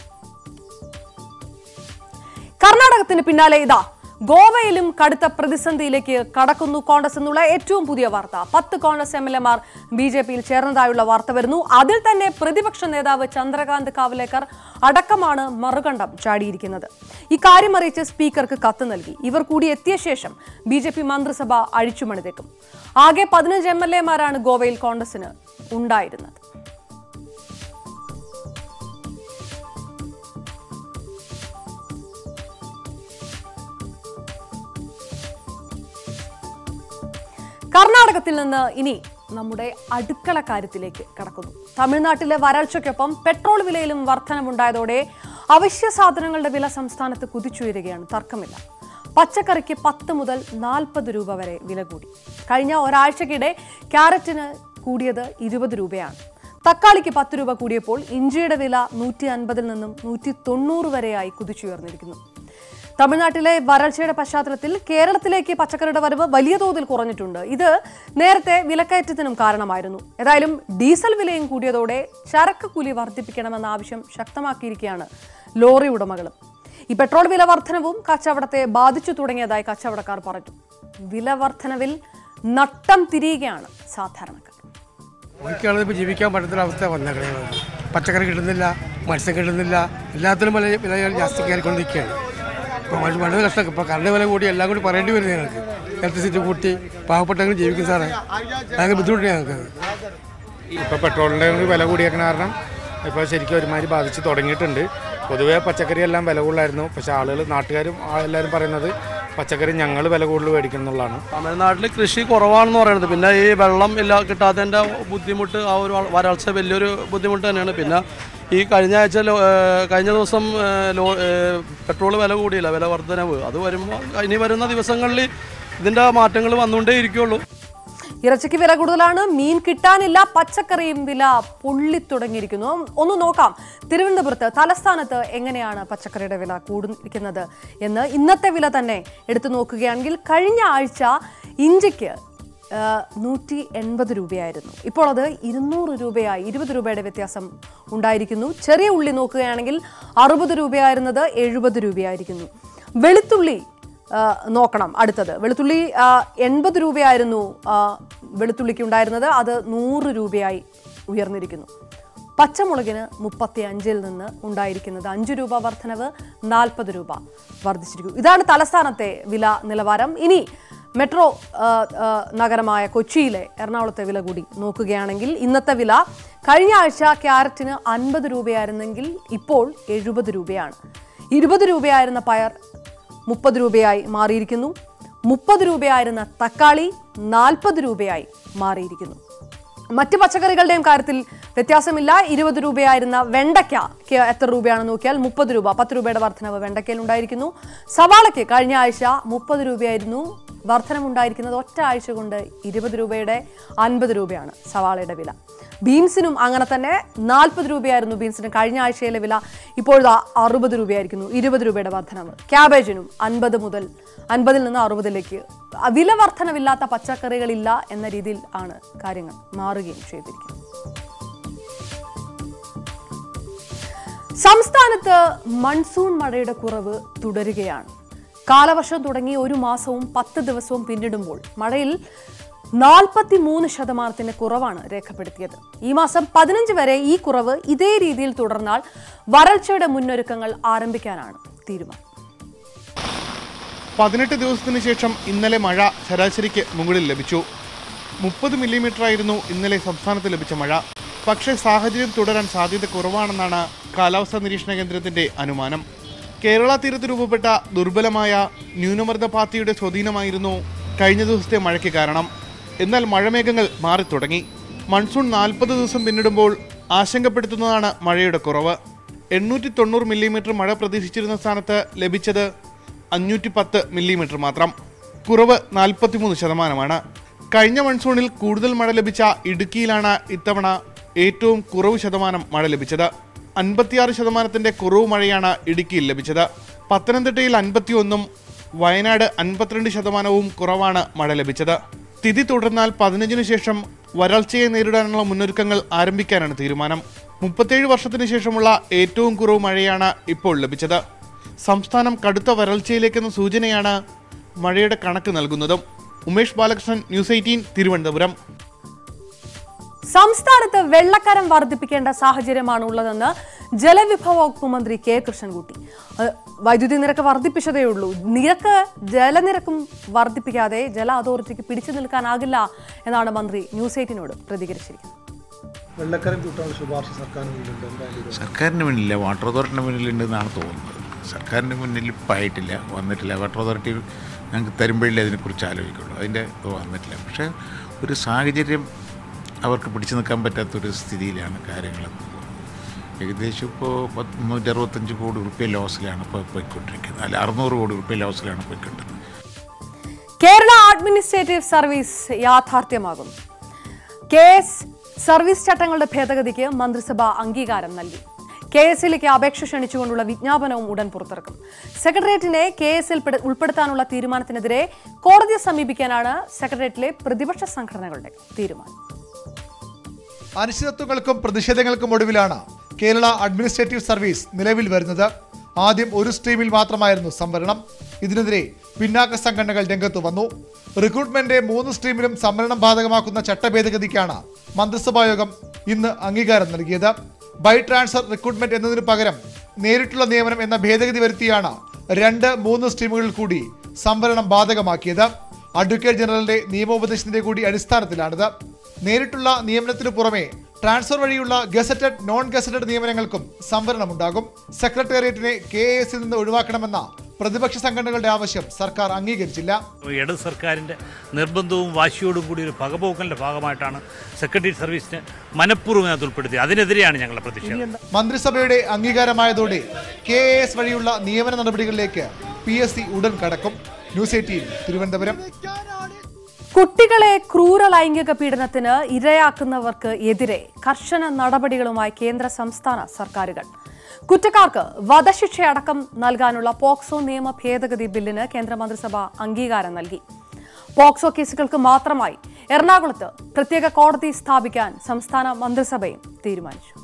കർണാടകത്തിന് പിന്നാലെ ഇതാ ഗോവയിലും കടുത്ത പ്രതിസന്ധിയിലേക്ക് കടക്കുന്നു കോൺഗ്രസ് എന്നുള്ള ഏറ്റവും പുതിയ വാർത്ത പത്ത് കോൺഗ്രസ് എം എൽ എമാർ ബി ജെ പിയിൽ ചേർന്നതായുള്ള വാർത്ത വരുന്നു അതിൽ തന്നെ പ്രതിപക്ഷ നേതാവ് ചന്ദ്രകാന്ത് കാവലേക്കർ അടക്കമാണ് മറുകണ്ഠം ചാടിയിരിക്കുന്നത് ഇക്കാര്യം അറിയിച്ച് സ്പീക്കർക്ക് കത്ത് നൽകി ഇവർ കൂടി എത്തിയ ശേഷം ബി ജെ പി മന്ത്രിസഭ അഴിച്ചുമണിതേക്കും ആകെ പതിനഞ്ച് എം എൽ എമാരാണ് ഗോവയിൽ കോൺഗ്രസിന് ഉണ്ടായിരുന്നത് കർണാടകത്തിൽ നിന്ന് ഇനി നമ്മുടെ അടുക്കള കാര്യത്തിലേക്ക് കടക്കുന്നു തമിഴ്നാട്ടിലെ വരൾച്ചയ്ക്കൊപ്പം പെട്രോൾ വിലയിലും വർധനവുണ്ടായതോടെ അവശ്യ സാധനങ്ങളുടെ വില സംസ്ഥാനത്ത് കുതിച്ചുയരുകയാണ് തർക്കമില്ല പച്ചക്കറിക്ക് പത്ത് മുതൽ നാൽപ്പത് രൂപ വരെ വില കൂടി കഴിഞ്ഞ ഒരാഴ്ചക്കിടെ ക്യാരറ്റിന് കൂടിയത് ഇരുപത് രൂപയാണ് തക്കാളിക്ക് പത്ത് രൂപ കൂടിയപ്പോൾ ഇഞ്ചിയുടെ വില നൂറ്റി അൻപതിൽ നിന്നും നൂറ്റി തൊണ്ണൂറ് വരെയായി കുതിച്ചുയർന്നിരിക്കുന്നു തമിഴ്നാട്ടിലെ വരൾച്ചയുടെ പശ്ചാത്തലത്തിൽ കേരളത്തിലേക്ക് പച്ചക്കറിയുടെ വരവ് വലിയ തോതിൽ കുറഞ്ഞിട്ടുണ്ട് ഇത് നേരത്തെ വിലക്കയറ്റത്തിനും കാരണമായിരുന്നു ഏതായാലും ഡീസൽ വിലയും കൂടിയതോടെ ചരക്ക് കൂലി വർദ്ധിപ്പിക്കണമെന്ന ആവശ്യം ശക്തമാക്കിയിരിക്കുകയാണ് ലോറി ഉടമകളും ഈ പെട്രോൾ വില വർധനവും കച്ചവടത്തെ ബാധിച്ചു തുടങ്ങിയതായി കച്ചവടക്കാർ പറഞ്ഞു വില വർധനവിൽ നട്ടം തിരിയുകയാണ് സാധാരണക്കാർ ബാക്കിയാളത് ഇപ്പോൾ ജീവിക്കാൻ പറ്റുന്ന അവസ്ഥ വന്നേക്കണേ പച്ചക്കറി കിട്ടുന്നില്ല മത്സ്യം കിട്ടുന്നില്ല എല്ലാത്തിനും വില വില ജാസ്തി കയറിക്കൊണ്ടിരിക്കുകയാണ് ഇപ്പോൾ മഴ വളരെ കഷ്ടം ഇപ്പോൾ കറണ്ട് വില കൂടി എല്ലാം കൂടി പറയേണ്ടി വരും ഞങ്ങൾക്ക് ഇലക്ട്രിസിറ്റി കൂട്ടി പാവപ്പെട്ടവങ്ങൾ ജീവിക്കും സാറേ ഭയങ്കര ബുദ്ധിമുട്ട് ഞങ്ങൾക്ക് ഇപ്പോൾ പെട്രോളിൻ്റെ വില കൂടിയേക്കണ കാരണം ഇപ്പോൾ ശരിക്കും ഒരുമാതിരി ബാധിച്ച് തുടങ്ങിയിട്ടുണ്ട് പൊതുവേ പച്ചക്കറി എല്ലാം വില കൂടുതലായിരുന്നു പക്ഷേ ആളുകൾ നാട്ടുകാരും ആ എല്ലാവരും പറയുന്നത് പച്ചക്കറി ഞങ്ങൾ വില കൂടുതൽ മേടിക്കും എന്നുള്ളതാണ് തമിഴ്നാട്ടിൽ കൃഷി കുറവാണെന്ന് പറയുന്നത് പിന്നെ ഈ വെള്ളം ഇല്ല കിട്ടാത്തതിൻ്റെ ബുദ്ധിമുട്ട് ആ ഒരു വരൾച്ച വലിയൊരു ബുദ്ധിമുട്ട് തന്നെയാണ് പിന്നെ ഈ കഴിഞ്ഞ ആഴ്ച ലോ- ഏഹ് കഴിഞ്ഞ ദിവസം ഏഹ് ലോ പെട്രോൾ വില കൂടിയില്ല വില വർധനവ് അത് വരുമ്പോൾ ഇനി വരുന്ന ദിവസങ്ങളിൽ ഇതിൻ്റെ മാറ്റങ്ങൾ വന്നുകൊണ്ടേ ഇരിക്കുള്ളൂ ഇറച്ചിക്ക് വില കൂടുതലാണ് മീൻ കിട്ടാനില്ല പച്ചക്കറിയും വില പൊള്ളിത്തുടങ്ങിയിരിക്കുന്നു ഒന്ന് നോക്കാം തിരുവനന്തപുരത്ത് തലസ്ഥാനത്ത് എങ്ങനെയാണ് പച്ചക്കറിയുടെ വില കൂടിയിരിക്കുന്നത് എന്ന് ഇന്നത്തെ വില തന്നെ എടുത്തു നോക്കുകയാണെങ്കിൽ കഴിഞ്ഞ ആഴ്ച ഇഞ്ചിക്ക് നൂറ്റി എൺപത് രൂപയായിരുന്നു ഇപ്പോൾ അത് ഇരുന്നൂറ് രൂപയായി ഇരുപത് രൂപയുടെ വ്യത്യാസം ഉണ്ടായിരിക്കുന്നു ചെറിയ ഉള്ളി നോക്കുകയാണെങ്കിൽ അറുപത് രൂപയായിരുന്നത് എഴുപത് രൂപയായിരിക്കുന്നു വെളുത്തുള്ളി ആ, നോക്കണം അടുത്തത് വെളുത്തുള്ളി ആ, എൺപത് രൂപയായിരുന്നു ആ, വെളുത്തുള്ളിക്ക് ഉണ്ടായിരുന്നത് അത് നൂറ് രൂപയായി ഉയർന്നിരിക്കുന്നു പച്ചമുളകിന് മുപ്പത്തി അഞ്ചിൽ നിന്ന് ഉണ്ടായിരിക്കുന്നത് അഞ്ച് രൂപ വർധനവ് നാൽപ്പത് രൂപ വർദ്ധിച്ചിരിക്കുന്നു ഇതാണ് തലസ്ഥാനത്തെ വില നിലവാരം ഇനി മെട്രോ ആ, ആ, നഗരമായ കൊച്ചിയിലെ എറണാകുളത്തെ വില കൂടി നോക്കുകയാണെങ്കിൽ ഇന്നത്തെ വില കഴിഞ്ഞ ആഴ്ച ക്യാരറ്റിന് അൻപത് രൂപയായിരുന്നെങ്കിൽ ഇപ്പോൾ എഴുപത് രൂപയാണ് ഇരുപത് രൂപയായിരുന്ന പയർ മുപ്പത് രൂപയായി മാറിയിരിക്കുന്നു മുപ്പത് രൂപയായിരുന്ന തക്കാളി നാൽപ്പത് രൂപയായി മാറിയിരിക്കുന്നു മറ്റ് പച്ചക്കറികളുടെയും കാര്യത്തിൽ വ്യത്യാസമില്ല ഇരുപത് രൂപയായിരുന്ന വെണ്ടയ്ക്ക് എത്ര രൂപയാണെന്ന് നോക്കിയാൽ മുപ്പത് രൂപ പത്ത് രൂപയുടെ വർധനവ് വെണ്ടയ്ക്കയിൽ ഉണ്ടായിരിക്കുന്നു സവാളയ്ക്ക് കഴിഞ്ഞ ആഴ്ച മുപ്പത് രൂപയായിരുന്നു വർധനമുണ്ടായിരിക്കുന്നത് ഒറ്റ ആഴ്ച കൊണ്ട് ഇരുപത് രൂപയുടെ അൻപത് രൂപയാണ് സവാളയുടെ വില ബീൻസിനും അങ്ങനെ തന്നെ നാൽപ്പത് രൂപയായിരുന്നു ബീൻസിന് കഴിഞ്ഞ ആഴ്ചയിലെ വില ഇപ്പോഴത്തെ അറുപത് രൂപയായിരിക്കുന്നു ഇരുപത് രൂപയുടെ വർധനവ് ക്യാബേജിനും അൻപത് മുതൽ അൻപതിൽ നിന്ന് അറുപതിലേക്ക് വില വർധനവില്ലാത്ത പച്ചക്കറികളില്ല എന്ന രീതിയിൽ ആണ് കാര്യങ്ങൾ മാറുകയും ചെയ്തിരിക്കുന്നത് സംസ്ഥാനത്ത് മൺസൂൺ മഴയുടെ കുറവ് തുടരുകയാണ് കാലവർഷം തുടങ്ങി ഒരു മാസവും പത്ത് ദിവസവും പിന്നിടുമ്പോൾ മഴയിൽ നാൽപ്പത്തി മൂന്ന് ശതമാനത്തിന്റെ കുറവാണ് രേഖപ്പെടുത്തിയത് ഈ മാസം പതിനഞ്ച് വരെ ഈ കുറവ് ഇതേ രീതിയിൽ തുടർന്നാൽ വരൾച്ചയുടെ മുന്നൊരുക്കങ്ങൾ ആരംഭിക്കാനാണ് തീരുമാനം പതിനെട്ട് ദിവസത്തിന് ശേഷം ഇന്നലെ മഴ ശരാശരിക്ക് മുകളിൽ ലഭിച്ചു മുപ്പത് ആയിരുന്നു ഇന്നലെ സംസ്ഥാനത്ത് ലഭിച്ച മഴ പക്ഷേ സാഹചര്യം തുടരാൻ സാധ്യത കുറവാണെന്നാണ് കാലാവസ്ഥാ നിരീക്ഷണ കേന്ദ്രത്തിന്റെ അനുമാനം കേരള തീരത്ത് രൂപപ്പെട്ട ദുർബലമായ ന്യൂനമർദ്ദപാത്തിയുടെ സ്വാധീനമായിരുന്നു കഴിഞ്ഞ ദിവസത്തെ മഴയ്ക്ക് കാരണം എന്നാൽ മഴമേഘങ്ങൾ മാറിത്തുടങ്ങി മൺസൂൺ നാൽപ്പത് ദിവസം പിന്നിടുമ്പോൾ ആശങ്കപ്പെടുത്തുന്നതാണ് മഴയുടെ കുറവ് എണ്ണൂറ്റി തൊണ്ണൂറ് മില്ലിമീറ്റർ മഴ പ്രതീക്ഷിച്ചിരുന്ന സ്ഥാനത്ത് ലഭിച്ചത് അഞ്ഞൂറ്റി പത്ത് മില്ലിമീറ്റർ മാത്രം കുറവ് നാൽപ്പത്തിമൂന്ന് ശതമാനമാണ് കഴിഞ്ഞ മൺസൂണിൽ കൂടുതൽ മഴ ലഭിച്ച ഇടുക്കിയിലാണ് ഇത്തവണ ഏറ്റവും കുറവ് ശതമാനം മഴ ലഭിച്ചത് അൻപത്തിയാറ് ശതമാനത്തിന്റെ കുറവ് മഴയാണ് ഇടുക്കിയിൽ ലഭിച്ചത് പത്തനംതിട്ടയിൽ അൻപത്തിയൊന്നും വയനാട് അൻപത്തിരണ്ട് ശതമാനവും കുറവാണ് മഴ ലഭിച്ചത് സ്ഥിതി തുടർന്നാൽ പതിനഞ്ചിനു ശേഷം വരൾച്ചയെ നേരിടാനുള്ള മുന്നൊരുക്കങ്ങൾ ആരംഭിക്കാനാണ് തീരുമാനം മുപ്പത്തേഴ് വർഷത്തിനു ശേഷമുള്ള ഏറ്റവും കുറവ് മഴയാണ് ഇപ്പോൾ ലഭിച്ചത് സംസ്ഥാനം കടുത്ത വരൾച്ചയിലേക്കെന്ന സൂചനയാണ് മഴയുടെ കണക്ക് നൽകുന്നതും ഉമേഷ് ബാലകൃഷ്ണൻ ന്യൂസ് എയ്റ്റീൻ തിരുവനന്തപുരം സംസ്ഥാനത്ത് വെള്ളക്കരം വർദ്ധിപ്പിക്കേണ്ട സാഹചര്യമാണ് ഉള്ളതെന്ന് ജലവിഭവ വകുപ്പ് മന്ത്രി കെ കൃഷ്ണൻകുട്ടി അത് വൈദ്യുതി നിരക്ക് വർദ്ധിപ്പിച്ചതേ ഉള്ളൂ നിരക്ക് ജലനിരക്കും വർദ്ധിപ്പിക്കാതെ ജല അതോറിറ്റിക്ക് പിടിച്ചു നിൽക്കാനാകില്ല എന്നാണ് മന്ത്രി ന്യൂസ് എയ്റ്റിനോട് പ്രതികരിച്ചിരിക്കുന്നത് വെള്ളക്കരം കൂട്ടാനുള്ള ശുപാർശ സർക്കാരിന് മുന്നിലുണ്ട് എന്തായാലും സർക്കാരിന് മുന്നില്ല വാട്ടർ അതോറിറ്റിൻ്റെ മുന്നിലുണ്ടെന്നാണ് തോന്നുന്നത് സർക്കാരിൻ്റെ മുന്നിൽ ഇപ്പം ആയിട്ടില്ല വന്നിട്ടില്ല വാട്ടർ അതോറിറ്റി ഞങ്ങൾക്ക് തരുമ്പോഴേ അതിനെക്കുറിച്ച് ആലോചിക്കുള്ളൂ അതിൻ്റെ ഇത് വന്നിട്ടില്ല പക്ഷേ ഒരു സാഹചര്യം അവർക്ക് പിടിച്ചു നിൽക്കാൻ പറ്റാത്തൊരു സ്ഥിതിയിലാണ് കാര്യങ്ങളെന്ന് ഏകദേശം ഇപ്പോൾ പത്ത് മുന്നൂറ്റി അറുപത്തഞ്ച് കോടി റുപ്യ ലോസിലാണ് ഇപ്പോൾ പോയിക്കൊണ്ടിരിക്കുന്നത് അല്ല അറുന്നൂറ് കോടി റുപ്യ ലോസിലാണ് പോയിക്കൊണ്ടിരിക്കുന്നത് കേരള അഡ്മിനിസ്ട്രേറ്റീവ് സർവീസ് യാഥാർത്ഥ്യമാകും കെ എസ് സർവീസ് ചട്ടങ്ങളുടെ ഭേദഗതിക്ക് മന്ത്രിസഭ അംഗീകാരം നൽകി കെ എസിലേക്ക് അപേക്ഷ ക്ഷണിച്ചുകൊണ്ടുള്ള വിജ്ഞാപനവും ഉടൻ പുറത്തിറക്കും സെക്രട്ടേറിയറ്റിനെ കെ എസിൽ ഉൾപ്പെടുത്താനുള്ള തീരുമാനത്തിനെതിരെ കോടതിയെ സമീപിക്കാനാണ് സെക്രട്ടേറിയറ്റിലെ പ്രതിപക്ഷ സംഘടനകളുടെ തീരുമാനം അനിശ്ചിതത്വങ്ങൾക്കും പ്രതിഷേധങ്ങൾക്കും ഒടുവിലാണ് കേരള അഡ്മിനിസ്ട്രേറ്റീവ് സർവീസ് നിലവിൽ വരുന്നത് ആദ്യം ഒരു സ്ട്രീമിൽ മാത്രമായിരുന്നു സംവരണം ഇതിനെതിരെ പിന്നാക്ക സംഘടനകൾ രംഗത്തു വന്നു റിക്രൂട്ട്മെന്റ് മൂന്ന് സ്ട്രീമിലും സംവരണം ബാധകമാക്കുന്ന ചട്ടഭേദഗതിക്കാണ് മന്ത്രിസഭായോഗം ഇന്ന് അംഗീകാരം നൽകിയത് ബൈ ട്രാൻസ്ഫർ റിക്രൂട്ട്മെന്റ് എന്നതിനു പകരം നേരിട്ടുള്ള നിയമനം എന്ന ഭേദഗതി വരുത്തിയാണ് രണ്ട് മൂന്ന് സ്ട്രീമുകളിൽ കൂടി സംവരണം ബാധകമാക്കിയത് അഡ്വക്കേറ്റ് ജനറലിന്റെ നിയമോപദേശത്തിന്റെ കൂടി അടിസ്ഥാനത്തിലാണിത് നേരിട്ടുള്ള നിയമനത്തിനു പുറമെ ട്രാൻസ്ഫർ വഴിയുള്ള ഗസറ്റഡ് നോൺ ഗസറ്റഡ് നിയമനങ്ങൾക്കും സംവരണമുണ്ടാകും സെക്രട്ടേറിയറ്റിനെ കെ എ എസിൽ നിന്ന് ഒഴിവാക്കണമെന്ന പ്രതിപക്ഷ സംഘടനകളുടെ ആവശ്യം സർക്കാർ അംഗീകരിച്ചില്ല ഇടത് സർക്കാരിൻ്റെ നിർബന്ധവും വാശിയോടും കൂടി ഒരു പകപോക്കലിൻ്റെ ഭാഗമായിട്ടാണ് സെക്രട്ടറി സർവീസിനെ മനഃപൂർവ്വം അതിനകത്ത് ഉൾപ്പെടുത്തിയത് അതിനെതിരെയാണ് ഞങ്ങളുടെ പ്രതിഷേധം മന്ത്രിസഭയുടെ അംഗീകാരമായതോടെ കെ എ എസ് വഴിയുള്ള നിയമന നടപടികളിലേക്ക് പി എസ് സി ഉടൻ കടക്കും ന്യൂസ് എയ്റ്റീൻ തിരുവനന്തപുരം കുട്ടികളെ ക്രൂര ലൈംഗിക പീഡനത്തിന് ഇരയാക്കുന്നവർക്ക് എതിരെ കർശന നടപടികളുമായി കേന്ദ്ര സംസ്ഥാന സർക്കാരുകൾ കുറ്റക്കാർക്ക് വധശിക്ഷയടക്കം നൽകാനുള്ള പോക്സോ നിയമ ഭേദഗതി ബില്ലിന് കേന്ദ്രമന്ത്രിസഭ അംഗീകാരം നൽകി പോക്സോ കേസുകൾക്ക് മാത്രമായി എറണാകുളത്ത് പ്രത്യേക കോടതി സ്ഥാപിക്കാൻ സംസ്ഥാന മന്ത്രിസഭയും തീരുമാനിച്ചു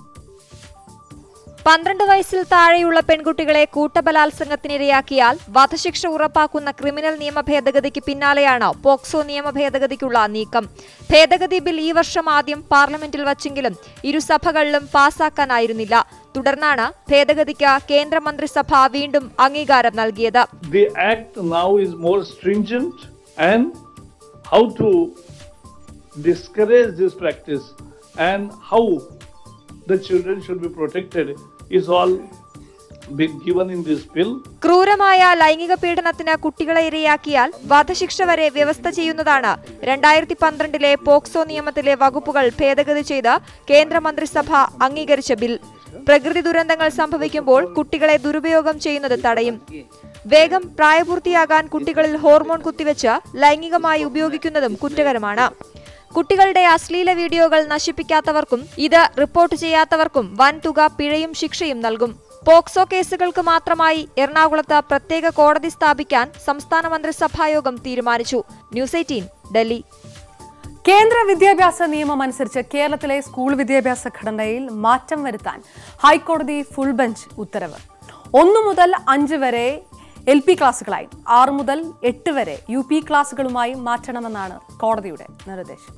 പന്ത്രണ്ട് വയസ്സിൽ താഴെയുള്ള പെൺകുട്ടികളെ കൂട്ടബലാത്സംഗത്തിനിരയാക്കിയാൽ വധശിക്ഷ ഉറപ്പാക്കുന്ന ക്രിമിനൽ നിയമ ഭേദഗതിക്ക് പിന്നാലെയാണ് പോക്സോ നിയമ ഭേദഗതിക്കുള്ള നീക്കം ഭേദഗതി ബിൽ ഈ വർഷം ആദ്യം പാർലമെന്റിൽ വച്ചെങ്കിലും ഇരുസഭകളിലും പാസാക്കാനായിരുന്നില്ല തുടർന്നാണ് ഭേദഗതിക്ക് കേന്ദ്രമന്ത്രിസഭ വീണ്ടും അംഗീകാരം നൽകിയത് The act now is more stringent and how to discourage this practice and how the children should be protected is all been given in this bill. ക്രൂരമായ ലൈംഗിക പീഡനത്തിന് കുട്ടികളെ ഇരയാക്കിയാൽ വധശിക്ഷ വരെ വ്യവസ്ഥ ചെയ്യുന്നതാണ് രണ്ടായിരത്തി പന്ത്രണ്ടിലെ പോക്സോ നിയമത്തിലെ വകുപ്പുകൾ ഭേദഗതി ചെയ്ത് കേന്ദ്രമന്ത്രിസഭ അംഗീകരിച്ച ബിൽ പ്രകൃതി ദുരന്തങ്ങൾ സംഭവിക്കുമ്പോൾ കുട്ടികളെ ദുരുപയോഗം ചെയ്യുന്നത് തടയും വേഗം പ്രായപൂർത്തിയാകാൻ കുട്ടികളിൽ ഹോർമോൺ കുത്തിവെച്ച് ലൈംഗികമായി ഉപയോഗിക്കുന്നതും കുറ്റകരമാണ് കുട്ടികളുടെ അശ്ലീല വീഡിയോകൾ നശിപ്പിക്കാത്തവർക്കും ഇത് റിപ്പോർട്ട് ചെയ്യാത്തവർക്കും വൻ തുക പിഴയും ശിക്ഷയും നൽകും പോക്സോ കേസുകൾക്ക് മാത്രമായി എറണാകുളത്ത് പ്രത്യേക കോടതി സ്ഥാപിക്കാൻ സംസ്ഥാന മന്ത്രിസഭായോഗം തീരുമാനിച്ചു ന്യൂസ് എയ്റ്റീൻ ഡൽഹി കേന്ദ്ര വിദ്യാഭ്യാസ നിയമം അനുസരിച്ച് കേരളത്തിലെ സ്കൂൾ വിദ്യാഭ്യാസ ഘടനയിൽ മാറ്റം വരുത്താൻ ഹൈക്കോടതി ഫുൾ ബെഞ്ച് ഉത്തരവ് ഒന്നു മുതൽ അഞ്ച് വരെ എൽ പി ക്ലാസുകളായി ആറ് മുതൽ എട്ട് വരെ യു പി ക്ലാസുകളുമായി മാറ്റണമെന്നാണ് കോടതിയുടെ നിർദ്ദേശം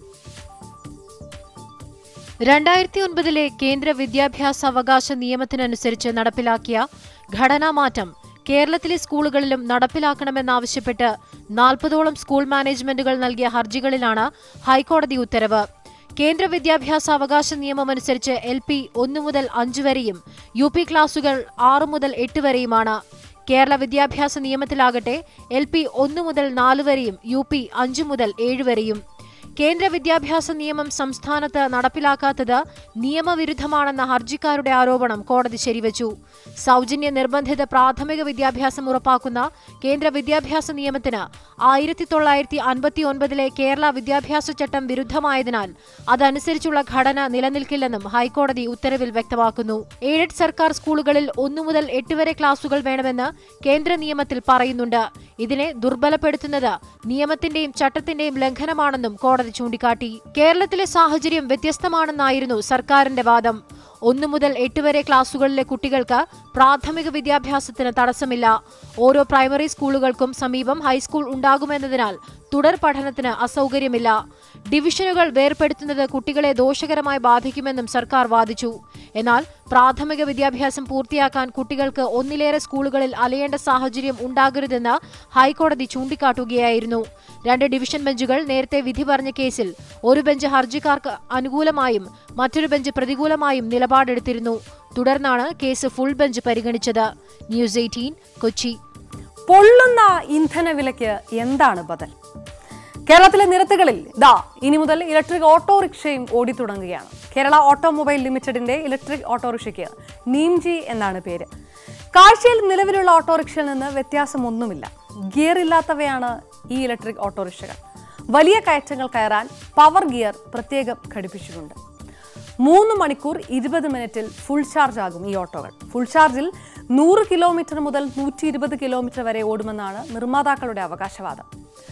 രണ്ടായിരത്തി ഒൻപതിലെ കേന്ദ്ര വിദ്യാഭ്യാസ അവകാശ നിയമത്തിനനുസരിച്ച് നടപ്പിലാക്കിയ ഘടനാമാറ്റം കേരളത്തിലെ സ്കൂളുകളിലും നടപ്പിലാക്കണമെന്നാവശ്യപ്പെട്ട് നാൽപ്പതോളം സ്കൂൾ മാനേജ്മെന്റുകൾ നൽകിയ ഹർജികളിലാണ് ഹൈക്കോടതി ഉത്തരവ് കേന്ദ്ര വിദ്യാഭ്യാസ അവകാശ നിയമമനുസരിച്ച് എൽ പി ഒന്നു മുതൽ അഞ്ച് വരെയും യു പി ക്ലാസുകൾ ആറ് മുതൽ എട്ട് വരെയുമാണ് കേരള വിദ്യാഭ്യാസ നിയമത്തിലാകട്ടെ എൽ പി ഒന്ന് മുതൽ നാല് വരെയും യു പി അഞ്ച് മുതൽ ഏഴ് വരെയും കേന്ദ്ര വിദ്യാഭ്യാസ നിയമം സംസ്ഥാനത്ത് നടപ്പിലാക്കാത്തത് നിയമവിരുദ്ധമാണെന്ന ഹർജിക്കാരുടെ ആരോപണം കോടതി ശരിവച്ചു സൗജന്യ നിർബന്ധിത പ്രാഥമിക വിദ്യാഭ്യാസം ഉറപ്പാക്കുന്ന കേന്ദ്ര വിദ്യാഭ്യാസ നിയമത്തിന് ആയിരത്തി തൊള്ളായിരത്തി അൻപത്തി ഒൻപതിലെ കേരള വിദ്യാഭ്യാസ ചട്ടം വിരുദ്ധമായതിനാൽ അതനുസരിച്ചുള്ള ഘടന നിലനിൽക്കില്ലെന്നും ഹൈക്കോടതി ഉത്തരവിൽ വ്യക്തമാക്കുന്നു എയ്ഡഡ് സർക്കാർ സ്കൂളുകളിൽ ഒന്നു മുതൽ എട്ട് വരെ ക്ലാസുകൾ വേണമെന്ന് കേന്ദ്ര നിയമത്തിൽ പറയുന്നുണ്ട് ഇതിനെ ദുർബലപ്പെടുത്തുന്നത് നിയമത്തിന്റെയും ചട്ടത്തിന്റെയും ലംഘനമാണെന്നും കോടതി ചൂണ്ടിക്കാട്ടി കേരളത്തിലെ സാഹചര്യം വ്യത്യസ്തമാണെന്നായിരുന്നു സർക്കാരിന്റെ വാദം ഒന്നു മുതൽ എട്ട് വരെ ക്ലാസുകളിലെ കുട്ടികൾക്ക് പ്രാഥമിക വിദ്യാഭ്യാസത്തിന് തടസ്സമില്ല ഓരോ പ്രൈമറി സ്കൂളുകൾക്കും സമീപം ഹൈസ്കൂൾ ഉണ്ടാകുമെന്നതിനാൽ തുടർ പഠനത്തിന് അസൗകര്യമില്ല ഡിവിഷനുകൾ വേർപെടുത്തുന്നത് കുട്ടികളെ ദോഷകരമായി ബാധിക്കുമെന്നും സർക്കാർ വാദിച്ചു എന്നാൽ പ്രാഥമിക വിദ്യാഭ്യാസം പൂർത്തിയാക്കാൻ കുട്ടികൾക്ക് ഒന്നിലേറെ സ്കൂളുകളിൽ അലയേണ്ട സാഹചര്യം ഉണ്ടാകരുതെന്ന് ഹൈക്കോടതി ചൂണ്ടിക്കാട്ടുകയായിരുന്നു രണ്ട് ഡിവിഷൻ ബെഞ്ചുകൾ നേരത്തെ വിധി പറഞ്ഞ കേസിൽ ഒരു ബെഞ്ച് ഹർജിക്കാർക്ക് അനുകൂലമായും മറ്റൊരു ബെഞ്ച് പ്രതികൂലമായും നിലപാടെടുത്തിരുന്നു തുടർന്നാണ് കേസ് ഫുൾ ബെഞ്ച് പരിഗണിച്ചത് ന്യൂസ് എയ്റ്റീൻ കൊച്ചി പൊള്ളുന്ന ഇന്ധനവിലയ്ക്ക് എന്താണ് ബദൽ കേരളത്തിലെ നിരത്തുകളിൽ ദാ ഇനി മുതൽ ഇലക്ട്രിക് ഓട്ടോറിക്ഷയും ഓടിത്തുടങ്ങുകയാണ് കേരള ഓട്ടോമൊബൈൽ ലിമിറ്റഡിന്റെ ഇലക്ട്രിക് ഓട്ടോറിക്ഷയ്ക്ക് നീംജി എന്നാണ് പേര് കാഴ്ചയിൽ നിലവിലുള്ള ഓട്ടോറിക്ഷയിൽ നിന്ന് വ്യത്യാസമൊന്നുമില്ല ഗിയർ ഇല്ലാത്തവയാണ് ഈ ഇലക്ട്രിക് ഓട്ടോറിക്ഷകൾ വലിയ കയറ്റങ്ങൾ കയറാൻ പവർ ഗിയർ പ്രത്യേകം ഘടിപ്പിച്ചിട്ടുണ്ട് മൂന്ന് മണിക്കൂർ ഇരുപത് മിനിറ്റിൽ ഫുൾ ചാർജ് ആകും ഈ ഓട്ടോകൾ ഫുൾ ചാർജിൽ നൂറ് കിലോമീറ്റർ മുതൽ നൂറ്റി ഇരുപത് കിലോമീറ്റർ വരെ ഓടുമെന്നാണ് നിർമ്മാതാക്കളുടെ അവകാശവാദം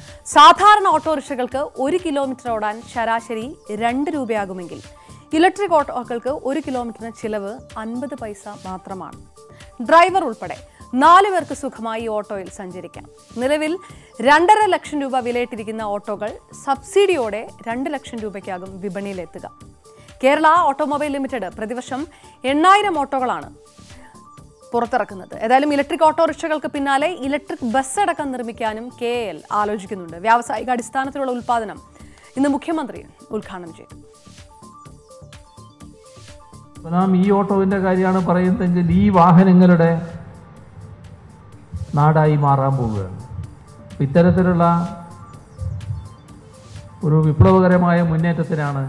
സാധാരണ ഓട്ടോറിക്ഷകൾക്ക് ഒരു കിലോമീറ്റർ ഓടാൻ ശരാശരി രണ്ട് രൂപയാകുമെങ്കിൽ ഇലക്ട്രിക് ഓട്ടോകൾക്ക് ഒരു കിലോമീറ്ററിന് ചിലവ് അൻപത് പൈസ മാത്രമാണ് ഡ്രൈവർ ഉൾപ്പെടെ നാല് പേർക്ക് സുഖമായി ഈ ഓട്ടോയിൽ സഞ്ചരിക്കാം നിലവിൽ രണ്ടര ലക്ഷം രൂപ വിലയിട്ടിരിക്കുന്ന ഓട്ടോകൾ സബ്സിഡിയോടെ രണ്ട് ലക്ഷം രൂപയ്ക്കാകും വിപണിയിലെത്തുക കേരള ഓട്ടോമൊബൈൽ ലിമിറ്റഡ് പ്രതിവർഷം എണ്ണായിരം ഓട്ടോകളാണ് പുറത്തിറക്കുന്നത് ഏതായാലും ഇലക്ട്രിക് ഓട്ടോറിക്ഷകൾക്ക് പിന്നാലെ ഇലക്ട്രിക് ബസ് അടക്കം നിർമ്മിക്കാനും കെ എൽ ആലോചിക്കുന്നുണ്ട് വ്യാവസായിക അടിസ്ഥാനത്തിലുള്ള ഉൽപ്പാദനം ഇന്ന് മുഖ്യമന്ത്രി ഉദ്ഘാടനം ചെയ്തു അപ്പോൾ നാം ഈ ഓട്ടോവിൻ്റെ കാര്യമാണ് പറയുന്നതെങ്കിൽ ഈ വാഹനങ്ങളുടെ നാടായി മാറാൻ പോവുകയാണ് അപ്പോൾ ഇത്തരത്തിലുള്ള ഒരു വിപ്ലവകരമായ മുന്നേറ്റത്തിനാണ്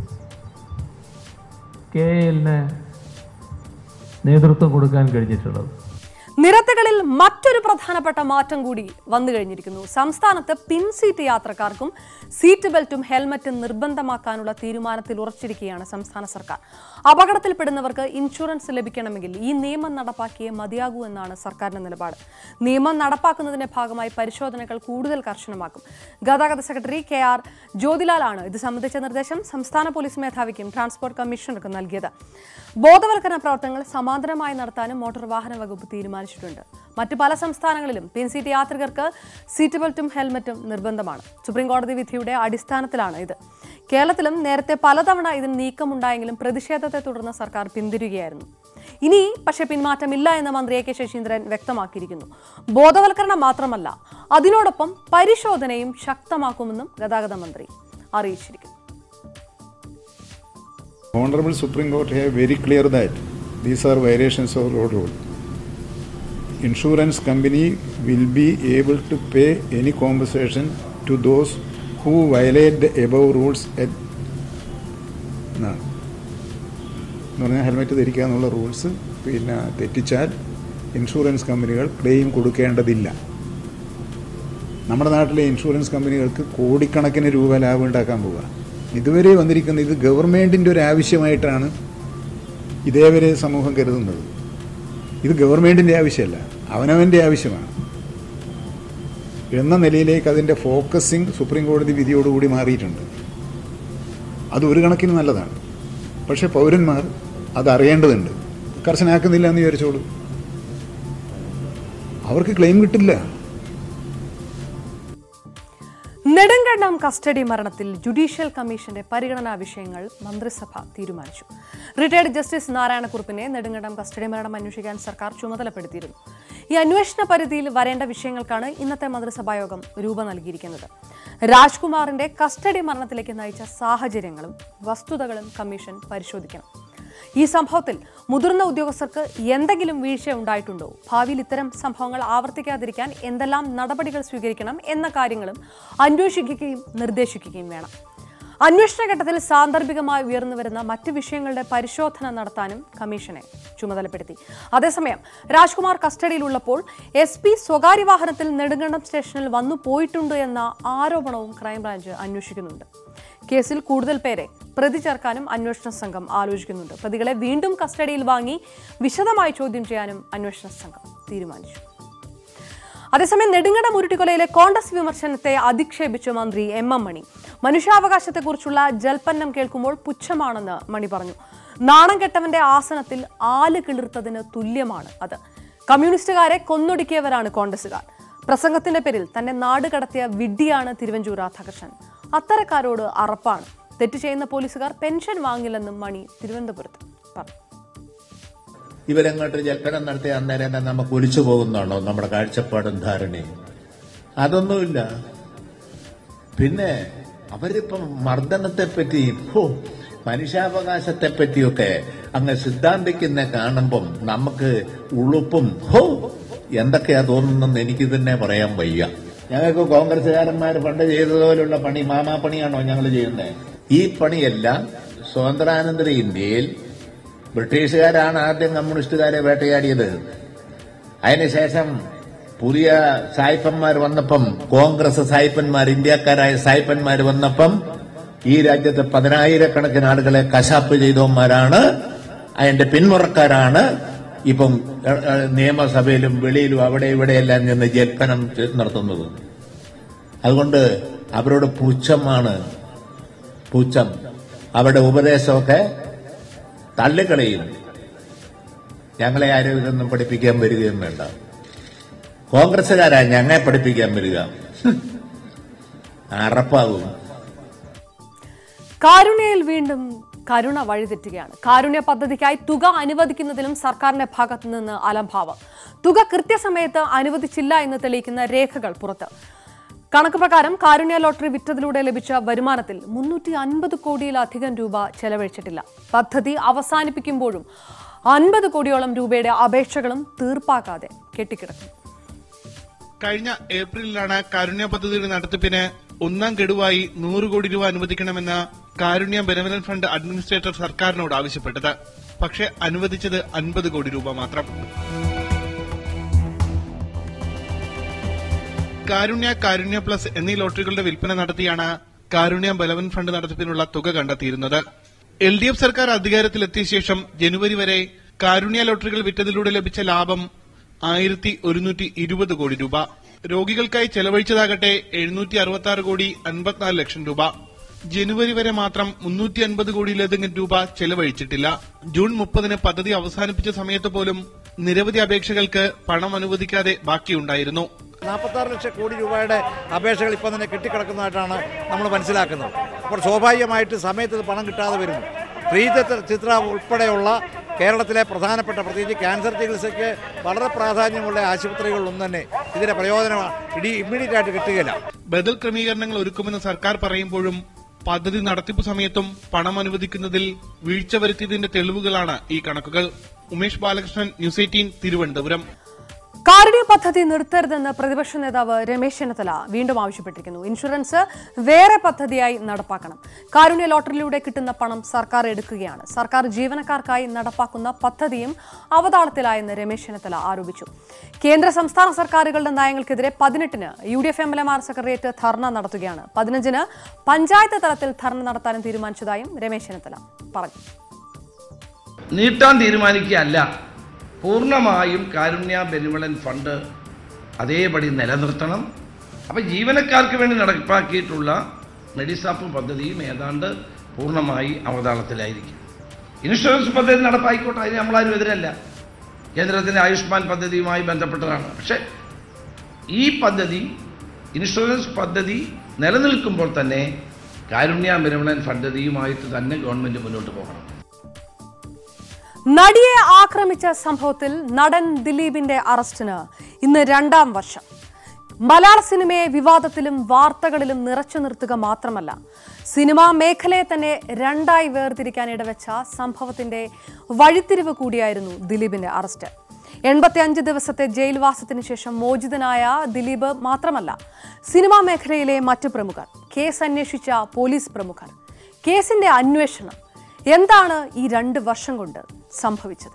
കെ എല്ലിന് നേതൃത്വം കൊടുക്കാൻ കഴിഞ്ഞിട്ടുള്ളത് നിരത്തുകളിൽ മറ്റൊരു പ്രധാനപ്പെട്ട മാറ്റം കൂടി വന്നു കഴിഞ്ഞിരിക്കുന്നു സംസ്ഥാനത്ത് പിൻ സീറ്റ് യാത്രക്കാർക്കും സീറ്റ് ബെൽറ്റും ഹെൽമറ്റും നിർബന്ധമാക്കാനുള്ള തീരുമാനത്തിൽ ഉറച്ചിരിക്കുകയാണ് സംസ്ഥാന സർക്കാർ അപകടത്തിൽപ്പെടുന്നവർക്ക് ഇൻഷുറൻസ് ലഭിക്കണമെങ്കിൽ ഈ നിയമം നടപ്പാക്കിയേ മതിയാകൂ എന്നാണ് സർക്കാരിന്റെ നിലപാട് നിയമം നടപ്പാക്കുന്നതിന്റെ ഭാഗമായി പരിശോധനകൾ കൂടുതൽ കർശനമാക്കും ഗതാഗത സെക്രട്ടറി കെ ആർ ജ്യോതിലാലാണ് ഇത് സംബന്ധിച്ച നിർദ്ദേശം സംസ്ഥാന പോലീസ് മേധാവിക്കും ട്രാൻസ്പോർട്ട് കമ്മീഷണർക്കും നൽകിയത് ബോധവൽക്കരണ പ്രവർത്തനങ്ങൾ സമാന്തരമായി നടത്താനും മോട്ടോർ വാഹന വകുപ്പ് തീരുമാനിച്ചിട്ടുണ്ട് മറ്റ് പല സംസ്ഥാനങ്ങളിലും പിൻ സീറ്റ് യാത്രികർക്ക് സീറ്റ് ബെൽറ്റും ഹെൽമറ്റും നിർബന്ധമാണ് സുപ്രീം കോടതി വിധിയുടെ അടിസ്ഥാനത്തിലാണ് ഇത് കേരളത്തിലും നേരത്തെ പലതവണ ഇതിന് നീക്കമുണ്ടായെങ്കിലും പ്രതിഷേധത്തെ തുടർന്ന് സർക്കാർ പിന്തിരികയായിരുന്നു ഇനി പക്ഷേ പിന്മാറ്റമില്ല എന്ന് മന്ത്രി എ കെ ശശീന്ദ്രൻ വ്യക്തമാക്കിയിരിക്കുന്നു ബോധവൽക്കരണം മാത്രമല്ല അതിനോടൊപ്പം പരിശോധനയും ശക്തമാക്കുമെന്നും ഗതാഗത മന്ത്രി അറിയിച്ചിരിക്കുന്നു Honorable Supreme Court have very clear that these are violations of road rule. insurance company will be able to pay any compensation to those who violate the above rules at എന്നാണ് എന്ന് പറഞ്ഞാൽ ഹെൽമെറ്റ് ധരിക്കുക എന്നുള്ള റൂൾസ് പിന്നെ തെറ്റിച്ചാൽ ഇൻഷുറൻസ് കമ്പനികൾ ക്ലെയിം കൊടുക്കേണ്ടതില്ല നമ്മുടെ നാട്ടിലെ ഇൻഷുറൻസ് കമ്പനികൾക്ക് കോടിക്കണക്കിന് രൂപ ലാഭം ഉണ്ടാക്കാൻ പോവുക ഇതുവരെ വന്നിരിക്കുന്ന ഇത് ഗവൺമെൻറ്റിൻ്റെ ഒരു ആവശ്യമായിട്ടാണ് ഇതേവരെ സമൂഹം കരുതുന്നത് ഇത് ഗവൺമെൻറ്റിൻ്റെ ആവശ്യമല്ല അവനവൻ്റെ ആവശ്യമാണ് എന്ന നിലയിലേക്ക് അതിൻ്റെ ഫോക്കസിങ് സുപ്രീം കോടതി വിധിയോടുകൂടി മാറിയിട്ടുണ്ട് അത് ഒരു കണക്കിന് നല്ലതാണ് പക്ഷേ പൗരന്മാർ അത് അറിയേണ്ടതുണ്ട് കർശനാക്കുന്നില്ല എന്ന് വിചാരിച്ചോളൂ അവർക്ക് ക്ലെയിം കിട്ടില്ല നെടുങ്കണ്ടം കസ്റ്റഡി മരണത്തിൽ ജുഡീഷ്യൽ കമ്മീഷന്റെ പരിഗണനാ വിഷയങ്ങൾ മന്ത്രിസഭ തീരുമാനിച്ചു റിട്ടയർഡ് ജസ്റ്റിസ് നാരായണക്കുറുപ്പിനെ നെടുങ്കണ്ടം കസ്റ്റഡി മരണം അന്വേഷിക്കാൻ സർക്കാർ ചുമതലപ്പെടുത്തിയിരുന്നു ഈ അന്വേഷണ പരിധിയിൽ വരേണ്ട വിഷയങ്ങൾക്കാണ് ഇന്നത്തെ മന്ത്രിസഭാ യോഗം രൂപം നൽകിയിരിക്കുന്നത് രാജ്കുമാറിന്റെ കസ്റ്റഡി മരണത്തിലേക്ക് നയിച്ച സാഹചര്യങ്ങളും വസ്തുതകളും കമ്മീഷൻ പരിശോധിക്കണം ഈ സംഭവത്തിൽ മുതിർന്ന ഉദ്യോഗസ്ഥർക്ക് എന്തെങ്കിലും വീഴ്ച ഉണ്ടായിട്ടുണ്ടോ ഭാവിയിൽ ഇത്തരം സംഭവങ്ങൾ ആവർത്തിക്കാതിരിക്കാൻ എന്തെല്ലാം നടപടികൾ സ്വീകരിക്കണം എന്ന കാര്യങ്ങളും അന്വേഷിക്കുകയും നിർദ്ദേശിക്കുകയും വേണം അന്വേഷണ ഘട്ടത്തിൽ സാന്ദർഭികമായി ഉയർന്നു വരുന്ന മറ്റ് വിഷയങ്ങളുടെ പരിശോധന നടത്താനും കമ്മീഷനെ ചുമതലപ്പെടുത്തി അതേസമയം രാജ്കുമാർ കസ്റ്റഡിയിലുള്ളപ്പോൾ എസ് പി സ്വകാര്യ വാഹനത്തിൽ നെടുങ്കണ്ടം സ്റ്റേഷനിൽ വന്നു പോയിട്ടുണ്ട് എന്ന ആരോപണവും ക്രൈംബ്രാഞ്ച് അന്വേഷിക്കുന്നുണ്ട് കേസിൽ കൂടുതൽ പേരെ പ്രതി ചേർക്കാനും അന്വേഷണ സംഘം ആലോചിക്കുന്നുണ്ട് പ്രതികളെ വീണ്ടും കസ്റ്റഡിയിൽ വാങ്ങി വിശദമായി ചോദ്യം ചെയ്യാനും അന്വേഷണ സംഘം തീരുമാനിച്ചു അതേസമയം നെടുങ്കണ്ടം ഉരുട്ടിക്കൊലയിലെ കോൺഗ്രസ് വിമർശനത്തെ അധിക്ഷേപിച്ചു മന്ത്രി എം എം മണി മനുഷ്യാവകാശത്തെക്കുറിച്ചുള്ള ജൽപ്പന്നം കേൾക്കുമ്പോൾ പുച്ഛമാണെന്ന് മണി പറഞ്ഞു നാണം കെട്ടവന്റെ ആസനത്തിൽ ആല് കിളിർത്തതിന് തുല്യമാണ് അത് കമ്മ്യൂണിസ്റ്റുകാരെ കൊന്നൊടുക്കിയവരാണ് കോൺഗ്രസുകാർ പ്രസംഗത്തിന്റെ പേരിൽ തന്നെ നാട് കടത്തിയ വിഡ്ഢിയാണ് തിരുവഞ്ചൂർ രാധാകൃഷ്ണൻ അത്തരക്കാരോട് അറപ്പാണ് തെറ്റ് ചെയ്യുന്ന പോലീസുകാർ പെൻഷൻ വാങ്ങില്ലെന്നും മണി തിരുവനന്തപുരത്ത് പറഞ്ഞു ഇവരങ്ങോട്ട് ജൽപ്പനം നടത്തി അന്നേരം തന്നെ നമുക്ക് ഒലിച്ചു പോകുന്നുണ്ടോ നമ്മുടെ കാഴ്ചപ്പാടും ധാരണയും അതൊന്നുമില്ല പിന്നെ അവരിപ്പം മർദ്ദനത്തെ പറ്റി ഹോ മനുഷ്യാവകാശത്തെ പറ്റിയൊക്കെ അങ്ങ് സിദ്ധാന്തിക്കുന്ന കാണുമ്പം നമുക്ക് ഉളുപ്പും ഹോ എന്തൊക്കെയാ തോന്നുന്നെന്ന് എനിക്ക് തന്നെ പറയാൻ വയ്യ ഞങ്ങൾക്ക് കോൺഗ്രസ്സുകാരന്മാർ പണ്ട് ചെയ്തതുപോലുള്ള പണി മാമാ പണിയാണോ ഞങ്ങൾ ചെയ്യുന്നത് ഈ പണിയെല്ലാം സ്വാതന്ത്ര്യാനന്തര ഇന്ത്യയിൽ ബ്രിട്ടീഷുകാരാണ് ആദ്യം കമ്മ്യൂണിസ്റ്റുകാരെ വേട്ടയാടിയത് അതിനുശേഷം പുതിയ സായിപ്പന്മാർ വന്നപ്പം കോൺഗ്രസ് സായിപ്പന്മാർ ഇന്ത്യക്കാരായ സായിപ്പന്മാർ വന്നപ്പം ഈ രാജ്യത്തെ പതിനായിരക്കണക്കിന് ആളുകളെ കശാപ്പ് ചെയ്തവന്മാരാണ് അതിന്റെ പിന്മുറക്കാരാണ് ഇപ്പം ഏഹ്, ഏഹ്, നിയമസഭയിലും വെളിയിലും അവിടെ ഇവിടെയെല്ലാം നിന്ന് ജൽപ്പനം ചെ- നടത്തുന്നത് അതുകൊണ്ട് അവരോട് പുച്ഛമാണ് പുച്ഛം അവരുടെ ഉപദേശമൊക്കെ തള്ളിക്കളയും ഞങ്ങളെ ആരും ഇതൊന്നും പഠിപ്പിക്കാൻ വരികയും വേണ്ട കോൺഗ്രസ്സുകാരാ ഞങ്ങളെ പഠിപ്പിക്കാൻ വരിക ഹും. അറപ്പാകും കാരുണ്യയിൽ വീണ്ടും കരുണ വഴിതെറ്റുകയാണ് കാരുണ്യ പദ്ധതിക്കായി തുക അനുവദിക്കുന്നതിലും സർക്കാരിന്റെ ഭാഗത്തു നിന്ന് അലംഭാവം തുക കൃത്യസമയത്ത് അനുവദിച്ചില്ല എന്ന് തെളിയിക്കുന്ന രേഖകൾ പുറത്ത് കണക്ക് പ്രകാരം കാരുണ്യ ലോട്ടറി വിറ്റതിലൂടെ ലഭിച്ച വരുമാനത്തിൽ മുന്നൂറ്റി അൻപത് കോടിയിലധികം രൂപ ചെലവഴിച്ചിട്ടില്ല പദ്ധതി അവസാനിപ്പിക്കുമ്പോഴും അൻപത് കോടിയോളം രൂപയുടെ അപേക്ഷകളും തീർപ്പാക്കാതെ കെട്ടിക്കിടക്കും കഴിഞ്ഞ ഏപ്രിലിലാണ് കാരുണ്യ പദ്ധതിയുടെ നടത്തിപ്പിന് ഒന്നാം ഗഡുവായി നൂറ് കോടി രൂപ അനുവദിക്കണമെന്ന് കാരുണ്യ ബെനവലൻ ഫണ്ട് അഡ്മിനിസ്ട്രേറ്റർ സർക്കാരിനോട് ആവശ്യപ്പെട്ടത് പക്ഷേ അനുവദിച്ചത് അൻപത് കോടി രൂപ മാത്രം കാരുണ്യ കാരുണ്യ പ്ലസ് എന്നീ ലോട്ടറികളുടെ വിൽപ്പന നടത്തിയാണ് കാരുണ്യ ബലവൻ ഫണ്ട് നടത്തിപ്പിനുള്ള തുക കണ്ടെത്തിയിരുന്നത് എൽ ഡി എഫ് സർക്കാർ അധികാരത്തിലെത്തിയ ശേഷം ജനുവരി വരെ കാരുണ്യ ലോട്ടറികൾ വിറ്റതിലൂടെ ലഭിച്ച ലാഭം ആയിരത്തി ഒരുന്നൂറ്റി ഇരുപത് കോടി രൂപ രോഗികൾക്കായി ചെലവഴിച്ചതാകട്ടെ എഴുന്നൂറ്റി അറുപത്തി ആറ് കോടി അൻപത്തിനാല് ലക്ഷം രൂപ ജനുവരി വരെ മാത്രം മുന്നൂറ്റി അൻപത് കോടിയിലധികം രൂപ ചെലവഴിച്ചിട്ടില്ല ജൂൺ മുപ്പതിന് പദ്ധതി അവസാനിപ്പിച്ച സമയത്ത് പോലും നിരവധി അപേക്ഷകൾക്ക് പണം അനുവദിക്കാതെ ബാക്കിയുണ്ടായിരുന്നു നാൽപ്പത്താറ് ലക്ഷം കോടി രൂപയുടെ അപേക്ഷകൾ ഇപ്പം തന്നെ കെട്ടിക്കിടക്കുന്നതായിട്ടാണ് നമ്മൾ മനസ്സിലാക്കുന്നത് അപ്പോൾ സ്വാഭാവികമായിട്ട് സമയത്ത് ഇത് പണം കിട്ടാതെ വരുന്നു ശ്രീചിത്ര ചിത്ര ഉൾപ്പെടെയുള്ള കേരളത്തിലെ പ്രധാനപ്പെട്ട പ്രത്യേകിച്ച് ക്യാൻസർ ചികിത്സയ്ക്ക് വളരെ പ്രാധാന്യമുള്ള ആശുപത്രികളിലൊന്നും തന്നെ ഇതിന്റെ പ്രയോജനം ഇടി ഇമ്മീഡിയറ്റ് ആയിട്ട് കിട്ടുകയില്ല ബദൽ ക്രമീകരണങ്ങൾ ഒരുക്കുമെന്ന് സർക്കാർ പറയുമ്പോഴും പദ്ധതി നടത്തിപ്പ് സമയത്തും പണം അനുവദിക്കുന്നതിൽ വീഴ്ച വരുത്തിയതിന്റെ തെളിവുകളാണ് ഈ കണക്കുകൾ ഉമേഷ് ബാലകൃഷ്ണൻ ന്യൂസ് എയ്റ്റീൻ തിരുവനന്തപുരം കാരുണ്യ പദ്ധതി നിർത്തരുതെന്ന് പ്രതിപക്ഷ നേതാവ് രമേശ് ചെന്നിത്തല വീണ്ടും ആവശ്യപ്പെട്ടിരിക്കുന്നു ഇൻഷുറൻസ് വേറെ പദ്ധതിയായി നടപ്പാക്കണം കാരുണ്യ ലോട്ടറിയിലൂടെ കിട്ടുന്ന പണം സർക്കാർ എടുക്കുകയാണ് സർക്കാർ ജീവനക്കാർക്കായി നടപ്പാക്കുന്ന പദ്ധതിയും അവതാളത്തിലായെന്ന് രമേശ് ചെന്നിത്തല ആരോപിച്ചു കേന്ദ്ര സംസ്ഥാന സർക്കാരുകളുടെ നയങ്ങൾക്കെതിരെ പതിനെട്ടിന് U D F M L എമാർ സെക്രട്ടേറിയറ്റ് ധർണ നടത്തുകയാണ് പതിനഞ്ചിന് പഞ്ചായത്ത് തലത്തിൽ ധർണ നടത്താനും തീരുമാനിച്ചതായും രമേശ് ചെന്നിത്തല പറഞ്ഞു നീട്ടാൻ തീരുമാനിക്കുകയല്ല പൂർണ്ണമായും കാരുണ്യ ബെനിവളൻ ഫണ്ട് അതേപടി നിലനിർത്തണം അപ്പം ജീവനക്കാർക്ക് വേണ്ടി നടപ്പാക്കിയിട്ടുള്ള മെഡിസാപ്പ് പദ്ധതിയും ഏതാണ്ട് പൂർണ്ണമായി അവതാളത്തിലായിരിക്കും ഇൻഷുറൻസ് പദ്ധതി നടപ്പായിക്കോട്ടെ അതിന് നമ്മളാരും എതിരല്ല കേന്ദ്രത്തിൻ്റെ ആയുഷ്മാൻ പദ്ധതിയുമായി ബന്ധപ്പെട്ടതാണ് പക്ഷേ ഈ പദ്ധതി ഇൻഷുറൻസ് പദ്ധതി നിലനിൽക്കുമ്പോൾ തന്നെ കാരുണ്യ ബെനിവളൻ പദ്ധതിയുമായിട്ട് തന്നെ ഗവൺമെൻറ് മുന്നോട്ട് പോകണം നടിയെ ആക്രമിച്ച സംഭവത്തിൽ നടൻ ദിലീപിന്റെ അറസ്റ്റിന് ഇന്ന് രണ്ടാം വർഷം മലയാള സിനിമയെ വിവാദത്തിലും വാർത്തകളിലും നിറച്ചു നിർത്തുക മാത്രമല്ല സിനിമാ മേഖലയെ തന്നെ രണ്ടായി വേർതിരിക്കാൻ ഇടവെച്ച സംഭവത്തിന്റെ വഴിത്തിരിവ് കൂടിയായിരുന്നു ദിലീപിന്റെ അറസ്റ്റ് എൺപത്തിയഞ്ച് ദിവസത്തെ ജയിൽവാസത്തിന് ശേഷം മോചിതനായ ദിലീപ് മാത്രമല്ല സിനിമാ മേഖലയിലെ മറ്റു പ്രമുഖർ കേസ് അന്വേഷിച്ച പോലീസ് പ്രമുഖർ കേസിന്റെ അന്വേഷണം എന്താണ് ഈ രണ്ട് വർഷം കൊണ്ട് സംഭവിച്ചത്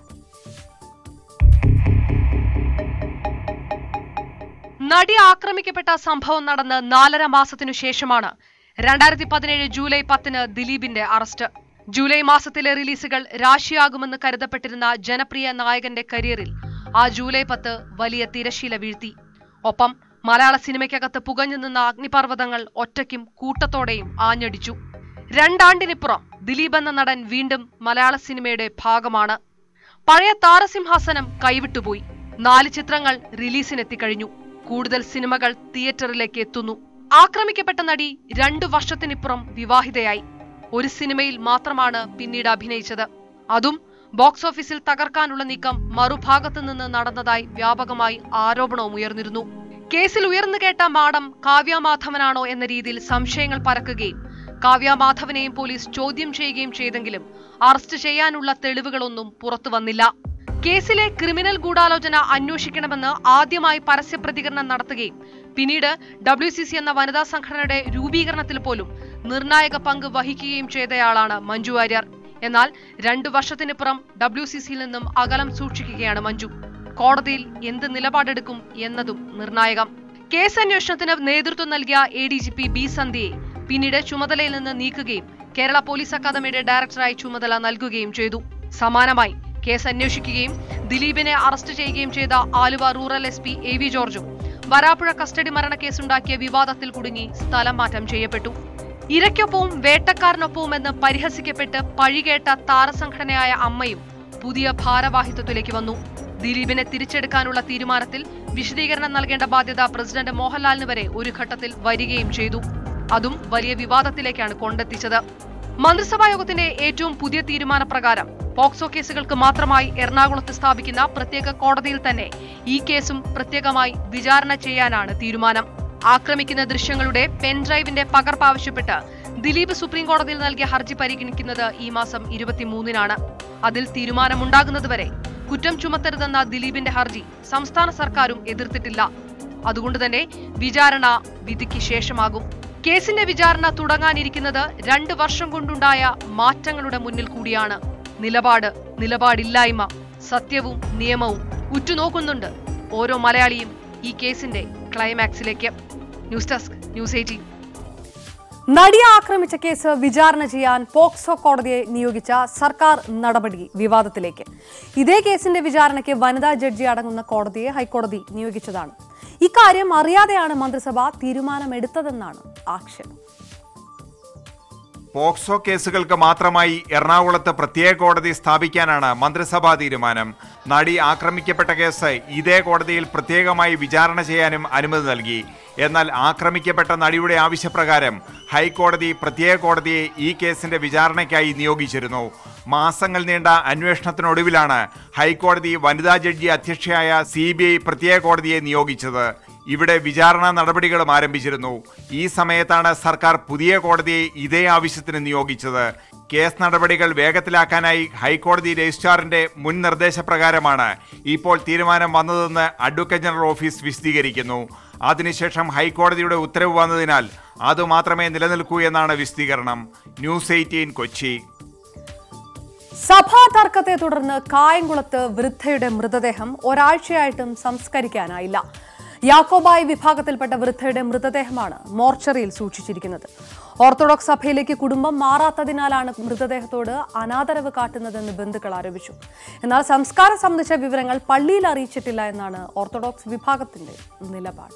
നടി ആക്രമിക്കപ്പെട്ട സംഭവം നടന്ന് നാലര മാസത്തിനു ശേഷമാണ് രണ്ടായിരത്തി പതിനേഴ് ജൂലൈ പത്തിന് ദിലീപിന്റെ അറസ്റ്റ് ജൂലൈ മാസത്തിലെ റിലീസുകൾ രാശിയാകുമെന്ന് കരുതപ്പെട്ടിരുന്ന ജനപ്രിയ നായകന്റെ കരിയറിൽ ആ ജൂലൈ പത്ത് വലിയ തിരശീല വീഴ്ത്തി ഒപ്പം മലയാള സിനിമയ്ക്കകത്ത് പുകഞ്ഞു നിന്ന അഗ്നിപർവ്വതങ്ങൾ ഒറ്റയ്ക്കും കൂട്ടത്തോടെയും ആഞ്ഞടിച്ചു രണ്ടാണ്ടിനിപ്പുറം ദിലീപ് എന്ന നടൻ വീണ്ടും മലയാള സിനിമയുടെ ഭാഗമാണ് പഴയ താരസിംഹാസനം കൈവിട്ടുപോയി നാല് ചിത്രങ്ങൾ റിലീസിനെത്തിക്കഴിഞ്ഞു കൂടുതൽ സിനിമകൾ തിയേറ്ററിലേക്ക് എത്തുന്നു ആക്രമിക്കപ്പെട്ട നടി രണ്ടു വർഷത്തിനിപ്പുറം വിവാഹിതയായി ഒരു സിനിമയിൽ മാത്രമാണ് പിന്നീട് അഭിനയിച്ചത് അതും ബോക്സ് ഓഫീസിൽ തകർക്കാനുള്ള നീക്കം മറുഭാഗത്തു നിന്ന് നടന്നതായി വ്യാപകമായി ആരോപണവും ഉയർന്നിരുന്നു കേസിൽ ഉയർന്നു കേട്ട മാഡം കാവ്യ മാധവനാണോ എന്ന രീതിയിൽ സംശയങ്ങൾ പരക്കുകയും കാവ്യ മാധവനെയും പോലീസ് ചോദ്യം ചെയ്യുകയും ചെയ്തെങ്കിലും അറസ്റ്റ് ചെയ്യാനുള്ള തെളിവുകളൊന്നും പുറത്തു വന്നില്ല കേസിലെ ക്രിമിനൽ ഗൂഢാലോചന അന്വേഷിക്കണമെന്ന് ആദ്യമായി പരസ്യ പ്രതികരണം നടത്തുകയും പിന്നീട് ഡബ്ല്യു സി സി എന്ന വനിതാ സംഘടനയുടെ രൂപീകരണത്തിൽ പോലും നിർണായക പങ്ക് വഹിക്കുകയും ചെയ്തയാളാണ് മഞ്ജു വാര്യർ എന്നാൽ രണ്ടു വർഷത്തിനിപ്പുറം ഡബ്ല്യു സി സിയിൽ നിന്നും അകലം സൂക്ഷിക്കുകയാണ് മഞ്ജു കോടതിയിൽ എന്ത് നിലപാടെടുക്കും എന്നതും നിർണായകം കേസ് അന്വേഷണത്തിന് നേതൃത്വം നൽകിയ A D G P B സന്ധ്യയെ പിന്നീട് ചുമതലയിൽ നിന്ന് നീക്കുകയും കേരള പോലീസ് അക്കാദമിയുടെ ഡയറക്ടറായി ചുമതല നൽകുകയും ചെയ്തു സമാനമായി കേസ് അന്വേഷിക്കുകയും ദിലീപിനെ അറസ്റ്റ് ചെയ്യുകയും ചെയ്ത Aluva rural S P A V ജോർജും വരാപ്പുഴ കസ്റ്റഡി മരണക്കേസുണ്ടാക്കിയ വിവാദത്തിൽ കുടുങ്ങി സ്ഥലം മാറ്റം ചെയ്യപ്പെട്ടു ഇരയ്ക്കൊപ്പവും വേട്ടക്കാരനൊപ്പവും എന്ന് പരിഹസിക്കപ്പെട്ട് പഴികേട്ട താരസംഘടനയായ അമ്മയും പുതിയ ഭാരവാഹിത്വത്തിലേക്ക് വന്നു ദിലീപിനെ തിരിച്ചെടുക്കാനുള്ള തീരുമാനത്തിൽ വിശദീകരണം നൽകേണ്ട ബാധ്യത പ്രസിഡന്റ് മോഹൻലാലിന് വരെ ഒരു ഘട്ടത്തിൽ വരികയും ചെയ്തു അതും വലിയ വിവാദത്തിലേക്കാണ് കൊണ്ടെത്തിച്ചത് മന്ത്രിസഭാ യോഗത്തിന്റെ ഏറ്റവും പുതിയ തീരുമാനപ്രകാരം പോക്സോ കേസുകൾക്ക് മാത്രമായി എറണാകുളത്ത് സ്ഥാപിക്കുന്ന പ്രത്യേക കോടതിയിൽ തന്നെ ഈ കേസും പ്രത്യേകമായി വിചാരണ ചെയ്യാനാണ് തീരുമാനം ആക്രമിക്കുന്ന ദൃശ്യങ്ങളുടെ പെൻഡ്രൈവിന്റെ പകർപ്പ് ആവശ്യപ്പെട്ട് ദിലീപ് സുപ്രീം കോടതിയിൽ നൽകിയ ഹർജി പരിഗണിക്കുന്നത് ഈ മാസം ഇരുപത്തിമൂന്നിനാണ് അതിൽ തീരുമാനമുണ്ടാകുന്നതുവരെ കുറ്റം ചുമത്തരുതെന്ന ദിലീപിന്റെ ഹർജി സംസ്ഥാന സർക്കാരും എതിർത്തിട്ടില്ല അതുകൊണ്ട് തന്നെ വിചാരണ വിധിക്ക് ശേഷമാകും കേസിന്റെ വിചാരണ തുടങ്ങാനിരിക്കുന്നത് രണ്ട് വർഷം കൊണ്ടുണ്ടായ മാറ്റങ്ങളുടെ മുന്നിൽ കൂടിയാണ് നിലപാട് നിലപാടില്ലായ്മ സത്യവും നിയമവും ഉറ്റുനോക്കുന്നുണ്ട് ഓരോ മലയാളിയും ഈ കേസിന്റെ ക്ലൈമാക്സിലേക്ക് ന്യൂസ് ഡെസ്ക് ന്യൂസ് എയ്റ്റീൻ നടിയെ ആക്രമിച്ച കേസ് വിചാരണ ചെയ്യാൻ പോക്സോ കോടതിയെ നിയോഗിച്ച സർക്കാർ നടപടി വിവാദത്തിലേക്ക് ഇതേ കേസിന്റെ വിചാരണയ്ക്ക് വനിതാ ജഡ്ജി അടങ്ങുന്ന കോടതിയെ ഹൈക്കോടതി നിയോഗിച്ചതാണ് ഇക്കാര്യം അറിയാതെയാണ് മന്ത്രിസഭ തീരുമാനമെടുത്തതെന്നാണ് ആക്ഷേപം പോക്സോ കേസുകൾക്ക് മാത്രമായി എറണാകുളത്ത് പ്രത്യേക കോടതി സ്ഥാപിക്കാനാണ് മന്ത്രിസഭാ തീരുമാനം നടി ആക്രമിക്കപ്പെട്ട കേസ് ഇതേ കോടതിയിൽ പ്രത്യേകമായി വിചാരണ ചെയ്യാനും അനുമതി നൽകി എന്നാൽ ആക്രമിക്കപ്പെട്ട നടിയുടെ ആവശ്യപ്രകാരം ഹൈക്കോടതി പ്രത്യേക കോടതിയെ ഈ കേസിന്റെ വിചാരണയ്ക്കായി നിയോഗിച്ചിരുന്നു മാസങ്ങൾ നീണ്ട അന്വേഷണത്തിനൊടുവിലാണ് ഹൈക്കോടതി വനിതാ ജഡ്ജി അധ്യക്ഷയായ സി പ്രത്യേക കോടതിയെ നിയോഗിച്ചത് ഇവിടെ വിചാരണ നടപടികളും ആരംഭിച്ചിരുന്നു ഈ സമയത്താണ് സർക്കാർ പുതിയ കോടതിയെ ഇതേ ആവശ്യത്തിന് നിയോഗിച്ചത് കേസ് നടപടികൾ വേഗത്തിലാക്കാനായി ഹൈക്കോടതി രജിസ്ട്രാറിന്റെ മുൻ നിർദ്ദേശപ്രകാരമാണ് ഇപ്പോൾ തീരുമാനം വന്നതെന്ന് അഡ്വക്കേറ്റ് ജനറൽ ഓഫീസ് വിശദീകരിക്കുന്നു അതിനുശേഷം ഹൈക്കോടതിയുടെ ഉത്തരവ് വന്നതിനാൽ അതുമാത്രമേ നിലനിൽക്കൂ എന്നാണ് വിശദീകരണം ന്യൂസ് എയ്റ്റീൻ കൊച്ചി സഭാ തർക്കത്തെ തുടർന്ന് കായംകുളത്ത് വൃദ്ധയുടെ മൃതദേഹം ഒരാഴ്ചയായിട്ടും സംസ്കരിക്കാനായില്ല യാക്കോബായ് വിഭാഗത്തിൽപ്പെട്ട വൃദ്ധയുടെ മൃതദേഹമാണ് മോർച്ചറിയിൽ സൂക്ഷിച്ചിരിക്കുന്നത് ഓർത്തഡോക്സ് സഭയിലേക്ക് കുടുംബം മാറാത്തതിനാലാണ് മൃതദേഹത്തോട് അനാദരവ് കാട്ടുന്നതെന്ന് ബന്ധുക്കൾ ആരോപിച്ചു എന്നാൽ സംസ്കാരം സംബന്ധിച്ച വിവരങ്ങൾ പള്ളിയിൽ അറിയിച്ചിട്ടില്ല എന്നാണ് ഓർത്തഡോക്സ് വിഭാഗത്തിന്റെ നിലപാട്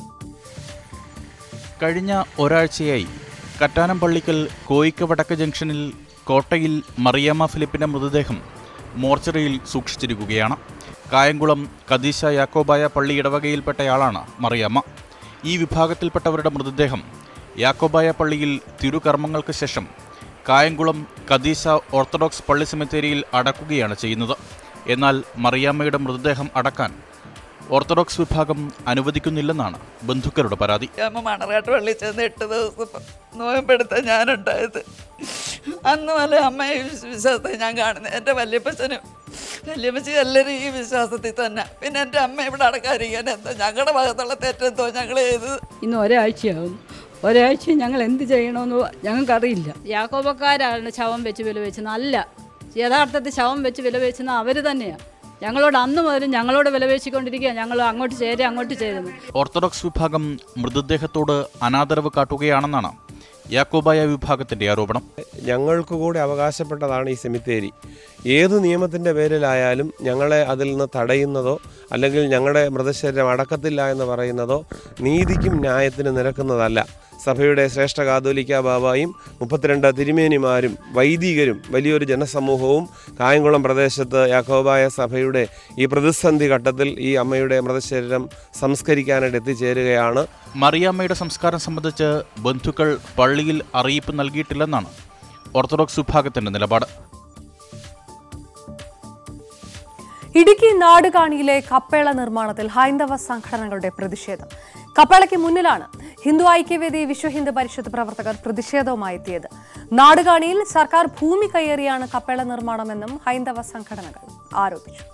കഴിഞ്ഞ ഒരാഴ്ചയായി കറ്റാനം പള്ളിക്കൽ കോയിക്ക വടക്ക് ജംഗ്ഷനിൽ കോട്ടയിൽ മറിയാമ്മ ഫിലിപ്പിന്റെ മൃതദേഹം മോർച്ചറിയിൽ സൂക്ഷിച്ചിരിക്കുകയാണ് കായംകുളം കദീശ യാക്കോബായ പള്ളി ഇടവകയിൽപ്പെട്ടയാളാണ് മറിയാമ്മ ഈ വിഭാഗത്തിൽപ്പെട്ടവരുടെ മൃതദേഹം യാക്കോബായ പള്ളിയിൽ തിരുകർമ്മങ്ങൾക്ക് ശേഷം കായംകുളം കദീശ ഓർത്തഡോക്സ് പള്ളി സെമിത്തേരിയിൽ അടക്കുകയാണ് ചെയ്യുന്നത് എന്നാൽ മറിയാമ്മയുടെ മൃതദേഹം അടക്കാൻ ഓർത്തഡോക്സ് വിഭാഗം അനുവദിക്കുന്നില്ലെന്നാണ് ബന്ധുക്കളുടെ പരാതി അമ്മ മണറാട്ട് പള്ളി ചെന്ന് എട്ട് ദിവസം നോയമ്പെടുത്ത ഞാനുണ്ടായത് അന്ന് വല്ല അമ്മ ഈ വിശ്വാസത്തെ ഞാൻ കാണുന്നത് എൻ്റെ വല്യപ്പച്ചനും വല്യപ്പച്ചി എല്ലാവരും ഈ വിശ്വാസത്തിൽ തന്നെ പിന്നെ എൻ്റെ അമ്മ ഇവിടെ അടക്കാതിരിക്കാൻ എന്താ ഞങ്ങളുടെ ഭാഗത്തുള്ള തെറ്റെന്തോ ഞങ്ങൾ ചെയ്തത് ഇന്ന് ഒരാഴ്ചയാകുന്നു ഒരാഴ്ച ഞങ്ങൾ എന്ത് ചെയ്യണമെന്ന് ഞങ്ങൾക്കറിയില്ല യാക്കോബക്കാരാണ് ശവം വെച്ച് വില വെച്ചത് അല്ല യഥാർത്ഥത്തിൽ ശവം വെച്ച് വില വെച്ചത് അവർ തന്നെയാണ് ഞങ്ങളോട് അന്ന് മുതൽ ഞങ്ങളോട് വില പേശിക്കൊണ്ടിരിക്കുക ഞങ്ങൾ അങ്ങോട്ട് ചേരെ അങ്ങോട്ട് ചേരുന്നു ഓർത്തഡോക്സ് വിഭാഗം മൃതദേഹത്തോട് അനാദരവ് കാട്ടുകയാണെന്നാണ് യാക്കോബായ വിഭാഗത്തിന്റെ ആരോപണം ഞങ്ങൾക്ക് കൂടി അവകാശപ്പെട്ടതാണ് ഈ സെമിത്തേരി ഏത് നിയമത്തിൻ്റെ പേരിലായാലും ഞങ്ങളെ അതിൽ നിന്ന് തടയുന്നതോ അല്ലെങ്കിൽ ഞങ്ങളുടെ മൃതശരീരം അടക്കത്തില്ല എന്ന് പറയുന്നതോ നീതിക്കും ന്യായത്തിനും നിരക്കുന്നതല്ല സഭയുടെ ശ്രേഷ്ഠ കാതോലിക്ക ബാബായും മുപ്പത്തിരണ്ട് തിരുമേനിമാരും വൈദികരും വലിയൊരു ജനസമൂഹവും കായംകുളം പ്രദേശത്ത് യാക്കോബായ സഭയുടെ ഈ പ്രതിസന്ധി ഘട്ടത്തിൽ ഈ അമ്മയുടെ മൃതശരീരം സംസ്കരിക്കാനായിട്ട് എത്തിച്ചേരുകയാണ് മറിയാമ്മയുടെ സംസ്കാരം സംബന്ധിച്ച് ബന്ധുക്കൾ പള്ളിയിൽ അറിയിപ്പ് നൽകിയിട്ടില്ലെന്നാണ് ഓർത്തഡോക്സ് വിഭാഗത്തിന്റെ നിലപാട് ഇടുക്കി നാടുകാണിയിലെ കപ്പേള നിർമ്മാണത്തിൽ ഹൈന്ദവ സംഘടനകളുടെ പ്രതിഷേധം കപ്പേളയ്ക്ക് മുന്നിലാണ് ഹിന്ദു ഐക്യവേദി വിശ്വ ഹിന്ദു പരിഷത്ത് പ്രവർത്തകർ പ്രതിഷേധവുമായി എത്തിയത് നാടുകാണിയിൽ സർക്കാർ ഭൂമി കയ്യേറിയാണ് കപ്പേള നിർമ്മാണമെന്നും ഹൈന്ദവ സംഘടനകൾ ആരോപിച്ചു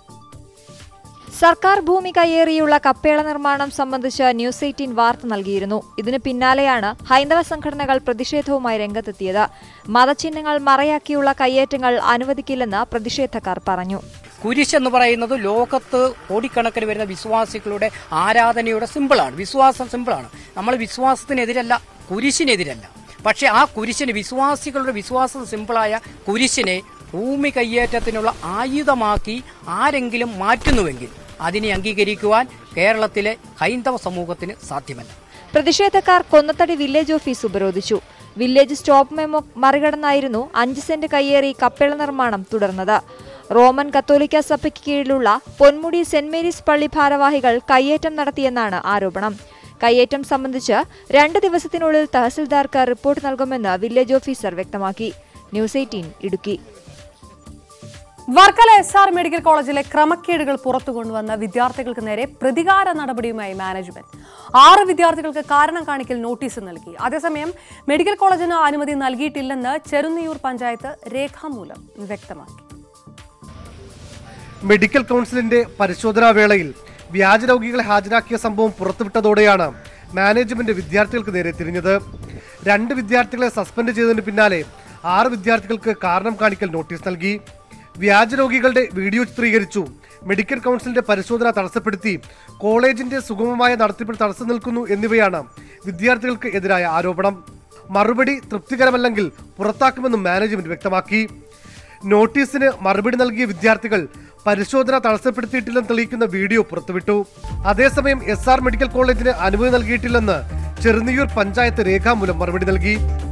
സർക്കാർ ഭൂമി കയ്യേറിയുള്ള കപ്പേള നിർമ്മാണം സംബന്ധിച്ച് ന്യൂസ് എയ്റ്റീൻ വാർത്ത നൽകിയിരുന്നു ഇതിന് പിന്നാലെയാണ് ഹൈന്ദവ സംഘടനകൾ പ്രതിഷേധവുമായി രംഗത്തെത്തിയത് മതചിഹ്നങ്ങൾ മറയാക്കിയുള്ള കയ്യേറ്റങ്ങൾ അനുവദിക്കില്ലെന്ന് പ്രതിഷേധക്കാർ പറഞ്ഞു കുരിശ് എന്ന് പറയുന്നത് ലോകത്ത് കോടിക്കണക്കിന് വരുന്ന വിശ്വാസികളുടെ ആരാധനയുടെ സിമ്പിളാണ് വിശ്വാസം സിമ്പിളാണ് നമ്മൾ വിശ്വാസത്തിനെതിരല്ല കുരിശിനെതിരല്ല പക്ഷേ ആ കുരിശിന് വിശ്വാസികളുടെ വിശ്വാസം സിമ്പിളായ കുരിശിനെ ഭൂമി കയ്യേറ്റത്തിനുള്ള ആയുധമാക്കി ആരെങ്കിലും മാറ്റുന്നുവെങ്കിൽ അതിനെ അംഗീകരിക്കുവാൻ കേരളത്തിലെ ഹൈന്ദവ സമൂഹത്തിന് സാധ്യമല്ല പ്രതിഷേധക്കാർ കൊന്നത്തടി വില്ലേജ് ഓഫീസ് ഉപരോധിച്ചു വില്ലേജ് സ്റ്റോപ്പ് മെമ്മോ മറികടന്നായിരുന്നു അഞ്ച് സെന്റ് കയ്യേറി കപ്പേള നിർമ്മാണം തുടർന്നത് റോമൻ കത്തോലിക്ക സഭയ്ക്ക് കീഴിലുള്ള പൊന്മുടി സെന്റ് മേരീസ് പള്ളി ഭാരവാഹികൾ കയ്യേറ്റം നടത്തിയെന്നാണ് ആരോപണം കയ്യേറ്റം സംബന്ധിച്ച് രണ്ട് ദിവസത്തിനുള്ളിൽ തഹസിൽദാർക്ക് റിപ്പോർട്ട് നൽകുമെന്ന് വില്ലേജ് ഓഫീസർ വ്യക്തമാക്കി news eighteen Idukki Varkala S R medical കോളേജിലെ ക്രമക്കേടുകൾ പുറത്തു കൊണ്ടുവന്ന വിദ്യാർത്ഥികൾക്ക് നേരെ പ്രതികാര നടപടിയുമായി മാനേജ്മെന്റ് ആറ് വിദ്യാർത്ഥികൾക്ക് കാരണം കാണിക്കൽ നോട്ടീസ് നൽകി അതേസമയം മെഡിക്കൽ കോളേജിന് അനുമതി നൽകിയിട്ടില്ലെന്ന് ചെറുന്നിയൂർ പഞ്ചായത്ത് രേഖാമൂലം വ്യക്തമാക്കി മെഡിക്കൽ കൗൺസിലിന്റെ പരിശോധനാ വേളയിൽ വ്യാജ രോഗികളെ ഹാജരാക്കിയ സംഭവം പുറത്തുവിട്ടതോടെയാണ് മാനേജ്മെന്റ് വിദ്യാർത്ഥികൾക്ക് നേരെ തിരിഞ്ഞത് രണ്ട് വിദ്യാർത്ഥികളെ സസ്പെൻഡ് ചെയ്തതിന് പിന്നാലെ ആറ് വിദ്യാർത്ഥികൾക്ക് കാരണം കാണിക്കൽ നോട്ടീസ് നൽകി വ്യാജ രോഗികളുടെ വീഡിയോ ചിത്രീകരിച്ചു മെഡിക്കൽ കൗൺസിലിന്റെ പരിശോധന തടസ്സപ്പെടുത്തി കോളേജിന്റെ സുഗമമായ നടത്തിപ്പിൽ തടസ്സം നിൽക്കുന്നു എന്നിവയാണ് വിദ്യാർത്ഥികൾക്ക് എതിരായ ആരോപണം മറുപടി തൃപ്തികരമല്ലെങ്കിൽ പുറത്താക്കുമെന്നും മാനേജ്മെന്റ് വ്യക്തമാക്കി നോട്ടീസിന് മറുപടി നൽകിയ വിദ്യാർത്ഥികൾ പരിശോധന തടസ്സപ്പെടുത്തിയിട്ടില്ലെന്ന് തെളിയിക്കുന്ന വീഡിയോ പുറത്തുവിട്ടു അതേസമയം എസ് ആർ മെഡിക്കൽ കോളേജിന് അനുമതി നൽകിയിട്ടില്ലെന്ന് ചെറുന്നിയൂർ പഞ്ചായത്ത് രേഖാമൂലം മറുപടി നൽകി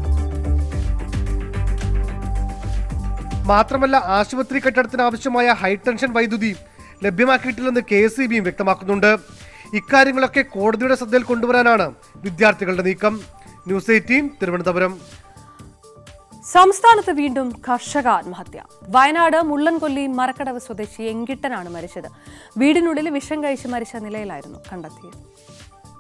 മാത്രമല്ല ആശുപത്രി കെട്ടിടത്തിന് ആവശ്യമായ ഹൈടെൻഷൻ വൈദ്യുതി ലഭ്യമാക്കിയിട്ടില്ലെന്ന് കെ എസ് ഇ ബിയും വ്യക്തമാക്കുന്നുണ്ട് ഇക്കാര്യങ്ങളൊക്കെ കോടതിയുടെ ശ്രദ്ധയിൽ കൊണ്ടുവരാനാണ് വിദ്യാർത്ഥികളുടെ നീക്കം ന്യൂസ് എയ്റ്റീൻ തിരുവനന്തപുരം സംസ്ഥാനത്ത് വീണ്ടും കർഷക ആത്മഹത്യ വയനാട് മുള്ളൻകൊല്ലി മരക്കടവ് സ്വദേശി എങ്കിട്ടനാണ് മരിച്ചത് വീടിനുള്ളിൽ വിഷം കഴിച്ച് മരിച്ച നിലയിലായിരുന്നു കണ്ടെത്തിയത്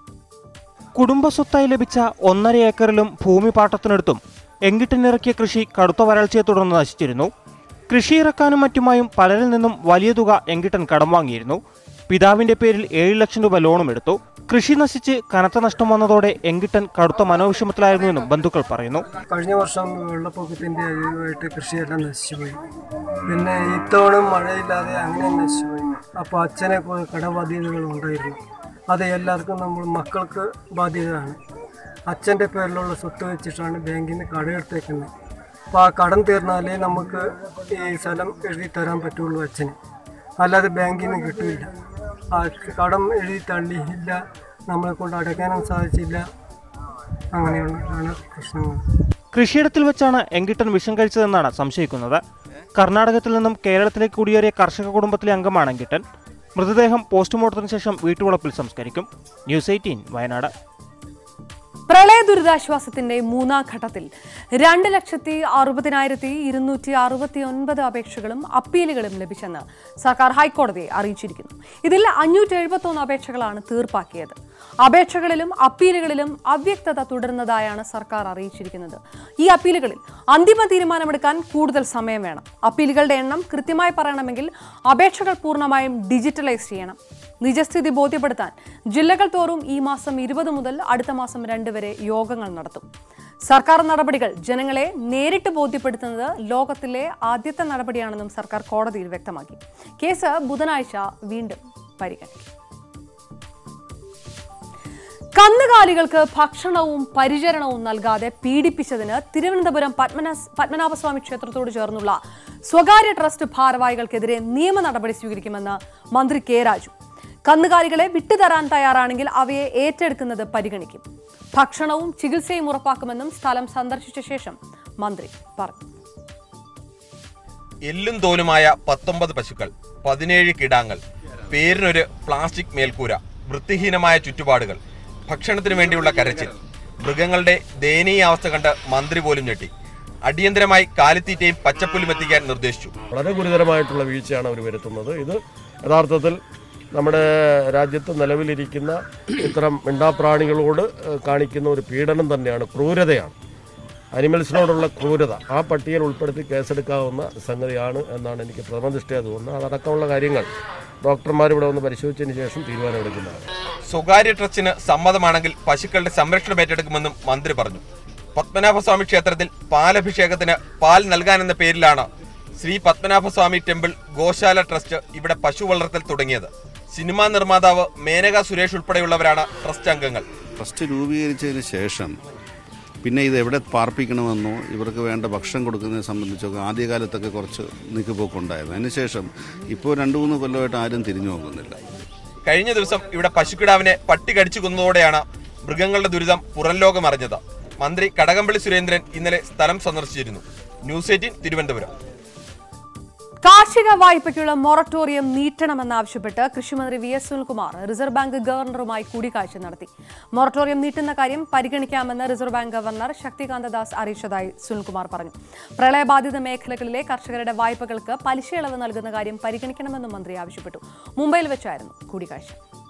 കുടുംബസ്വത്തായി ലഭിച്ച ഒന്നര ഏക്കറിലും ഭൂമി പാട്ടത്തിനെടുത്തും എങ്കിട്ടനിറക്കിയ കൃഷി കടുത്ത വരൾച്ചയെ തുടർന്ന് നശിച്ചിരുന്നു കൃഷി ഇറക്കാനും മറ്റുമായും പലരിൽ നിന്നും വലിയ തുക എങ്കിട്ടൻ കടം വാങ്ങിയിരുന്നു പിതാവിന്റെ പേരിൽ ഏഴ് ലക്ഷം രൂപ ലോണും എടുത്തു കൃഷി നശിച്ച് കനത്ത നഷ്ടം വന്നതോടെ എങ്കിട്ടൻ കടുത്ത മനോവിഷമത്തിലായിരുന്നുവെന്നും ബന്ധുക്കൾ പറയുന്നു കഴിഞ്ഞ വർഷം വെള്ളപ്പൊക്കത്തിൻ്റെ അതുമായിട്ട് കൃഷിയെല്ലാം നശിച്ചുപോയി പിന്നെ ഇത്തവണ മഴയില്ലാതെ അങ്ങനെ നശിച്ചുപോയി അപ്പോൾ അച്ഛനെ കൊ- കടബാധ്യതകൾ ഉണ്ടായിരുന്നു അത് എല്ലാവർക്കും നമ്മൾ മക്കൾക്ക് ബാധ്യതയാണ് അച്ഛൻ്റെ പേരിലുള്ള സ്വത്ത് വെച്ചിട്ടാണ് ബാങ്കിൽ നിന്ന് കടമെടുത്തേക്കുന്നത് അപ്പോൾ ആ കടം തീർന്നാലേ നമുക്ക് ഈ സ്ഥലം എഴുതി തരാൻ പറ്റുള്ളൂ അച്ഛന് അല്ലാതെ ബാങ്കിൽ നിന്ന് കിട്ടില്ല ആ കടം എഴുതി തള്ളിയില്ല നമ്മളെ കൊണ്ട് അടയ്ക്കാനും സാധിച്ചില്ല അങ്ങനെയുള്ളതാണ് പ്രശ്നങ്ങൾ കൃഷിയിടത്തിൽ വെച്ചാണ് എങ്കിട്ടൻ വിഷം കഴിച്ചതെന്നാണ് സംശയിക്കുന്നത് കർണാടകത്തിൽ നിന്നും കേരളത്തിലേക്ക് കുടിയേറിയ കർഷക കുടുംബത്തിലെ അംഗമാണ് എങ്കിട്ടൻ മൃതദേഹം പോസ്റ്റ്മോർട്ടത്തിന് ശേഷം വീട്ടുവളപ്പിൽ സംസ്കരിക്കും ന്യൂസ് എയ്റ്റീൻ വയനാട് പ്രളയ ദുരിതാശ്വാസത്തിന്റെ മൂന്നാം ഘട്ടത്തിൽ രണ്ട് ലക്ഷത്തി അറുപതിനായിരത്തി ഇരുന്നൂറ്റി അറുപത്തി ഒൻപത് അപേക്ഷകളും അപ്പീലുകളും ലഭിച്ചെന്ന് സർക്കാർ ഹൈക്കോടതിയെ അറിയിച്ചിരിക്കുന്നു ഇതിൽ അഞ്ഞൂറ്റി എഴുപത്തി ഒന്ന് അപേക്ഷകളാണ് തീർപ്പാക്കിയത് അപേക്ഷകളിലും അപ്പീലുകളിലും അവ്യക്തത തുടരുന്നതായാണ് സർക്കാർ അറിയിച്ചിരിക്കുന്നത് ഈ അപ്പീലുകളിൽ അന്തിമ തീരുമാനമെടുക്കാൻ കൂടുതൽ സമയം വേണം അപ്പീലുകളുടെ എണ്ണം കൃത്യമായി പറയണമെങ്കിൽ അപേക്ഷകൾ പൂർണ്ണമായും ഡിജിറ്റലൈസ് ചെയ്യണം നിജസ്ഥിതി ബോധ്യപ്പെടുത്താൻ ജില്ലകൾ തോറും ഈ മാസം ഇരുപത് മുതൽ അടുത്ത മാസം രണ്ട് വരെ യോഗങ്ങൾ നടത്തും സർക്കാർ നടപടികൾ ജനങ്ങളെ നേരിട്ട് ബോധ്യപ്പെടുത്തുന്നത് ലോകത്തിലെ ആദ്യത്തെ നടപടിയാണെന്നും സർക്കാർ കോടതിയിൽ വ്യക്തമാക്കി കേസ് ബുധനാഴ്ച വീണ്ടും പരിഗണിക്കും കന്നുകാലികൾക്ക് ഭക്ഷണവും പരിചരണവും നൽകാതെ പീഡിപ്പിച്ചതിന് തിരുവനന്തപുരം പത്മന പത്മനാഭസ്വാമി ക്ഷേത്രത്തോട് ചേർന്നുള്ള സ്വകാര്യ ട്രസ്റ്റ് ഭാരവാഹികൾക്കെതിരെ നിയമ നടപടി സ്വീകരിക്കുമെന്ന് മന്ത്രി കെ രാജു കന്നുകാലികളെ വിട്ടുതരാൻ തയ്യാറാണെങ്കിൽ അവയെ ഏറ്റെടുക്കുന്നത് പരിഗണിക്കും ഭക്ഷണവും ചികിത്സയും ഉറപ്പാക്കുമെന്നും സ്ഥലം സന്ദർശിച്ച ശേഷം മന്ത്രി പറഞ്ഞു എല്ലും തോലുമായ പത്തൊമ്പത് പശുക്കൾ പതിനേഴ് കിടാങ്ങൾ പേരിനൊരു പ്ലാസ്റ്റിക് മേൽക്കൂര വൃത്തിഹീനമായ ചുറ്റുപാടുകൾ ഭക്ഷണത്തിനു വേണ്ടിയുള്ള കരച്ചിൽ മൃഗങ്ങളുടെ ദയനീയാവസ്ഥ കണ്ട് മന്ത്രി പോലും ഞെട്ടി അടിയന്തരമായി കാലിത്തീറ്റയും പച്ചപ്പുല്ലും എത്തിക്കാൻ നിർദ്ദേശിച്ചു വളരെ ഗുരുതരമായിട്ടുള്ള വീഴ്ചയാണ് അവർ വരുത്തുന്നത് ഇത് യഥാർത്ഥത്തിൽ നമ്മുടെ രാജ്യത്ത് നിലവിലിരിക്കുന്ന ഇത്തരം മിണ്ടാപ്രാണികളോട് ഏഹ്, കാണിക്കുന്ന ഒരു പീഡനം തന്നെയാണ് ക്രൂരതയാണ് അനിമൽസിനോടുള്ള ക്രൂരത ആ പട്ടികയിൽ ഉൾപ്പെടുത്തി കേസെടുക്കാവുന്ന സംഗതിയാണ് എന്നാണ് എനിക്ക് പ്രഥമദൃഷ്ടിയ തോന്നുന്നത് അതടക്കമുള്ള കാര്യങ്ങൾ ഡോക്ടർമാർ ഇവിടെ ഒന്ന് പരിശോധിച്ചതിന് ശേഷം തീരുമാനമെടുക്കുന്നതാണ് സ്വകാര്യ ട്രസ്റ്റിന് സമ്മതമാണെങ്കിൽ പശുക്കളുടെ സംരക്ഷണം ഏറ്റെടുക്കുമെന്നും മന്ത്രി പറഞ്ഞു പത്മനാഭസ്വാമി ക്ഷേത്രത്തിൽ പാലഭിഷേകത്തിന് പാൽ നൽകാനെന്ന പേരിലാണ് ശ്രീ പത്മനാഭസ്വാമി ടെമ്പിൾ ഗോശാല ട്രസ്റ്റ് ഇവിടെ പശു വളർത്തൽ തുടങ്ങിയത് സിനിമാ നിർമ്മാതാവ് മേനക സുരേഷ് ഉൾപ്പെടെയുള്ളവരാണ് ട്രസ്റ്റ് അംഗങ്ങൾ ട്രസ്റ്റ് രൂപീകരിച്ചതിന് ശേഷം പിന്നെ ഇത് എവിടെ പാർപ്പിക്കണമെന്നോ ഇവർക്ക് വേണ്ട ഭക്ഷണം കൊടുക്കുന്നതിനെ സംബന്ധിച്ചൊക്കെ ആദ്യകാലത്തൊക്കെ കുറച്ച് നീക്കുപോക്കുണ്ടായിരുന്നു അതിനുശേഷം ഇപ്പോൾ രണ്ട് മൂന്ന് കൊല്ലമായിട്ട് ആരും തിരിഞ്ഞു നോക്കുന്നില്ല കഴിഞ്ഞ ദിവസം ഇവിടെ പശുക്കിടാവിനെ പട്ടി കടിച്ചു കൊന്നതോടെയാണ് മൃഗങ്ങളുടെ ദുരിതം പുറം ലോകം അറിഞ്ഞത് മന്ത്രി കടകംപള്ളി സുരേന്ദ്രൻ ഇന്നലെ സ്ഥലം സന്ദർശിച്ചിരുന്നു ന്യൂസ് എയ്റ്റീൻ തിരുവനന്തപുരം കാർഷിക വായ്പയ്ക്കുള്ള മൊറട്ടോറിയം നീട്ടണമെന്നാവശ്യപ്പെട്ട് കൃഷിമന്ത്രി V S Sunilkumar reserve bank ഗവർണറുമായി കൂടിക്കാഴ്ച നടത്തി മൊറട്ടോറിയം നീട്ടുന്ന കാര്യം പരിഗണിക്കാമെന്ന് reserve bank governor Shaktikanta Das അറിയിച്ചതായി സുനിൽകുമാർ പറഞ്ഞു പ്രളയബാധിത മേഖലകളിലെ കർഷകരുടെ വായ്പകൾക്ക് പലിശ ഇളവ് നൽകുന്ന കാര്യം പരിഗണിക്കണമെന്നും മന്ത്രി ആവശ്യപ്പെട്ടു മുംബൈയിൽ വെച്ചായിരുന്നു കൂടിക്കാഴ്ച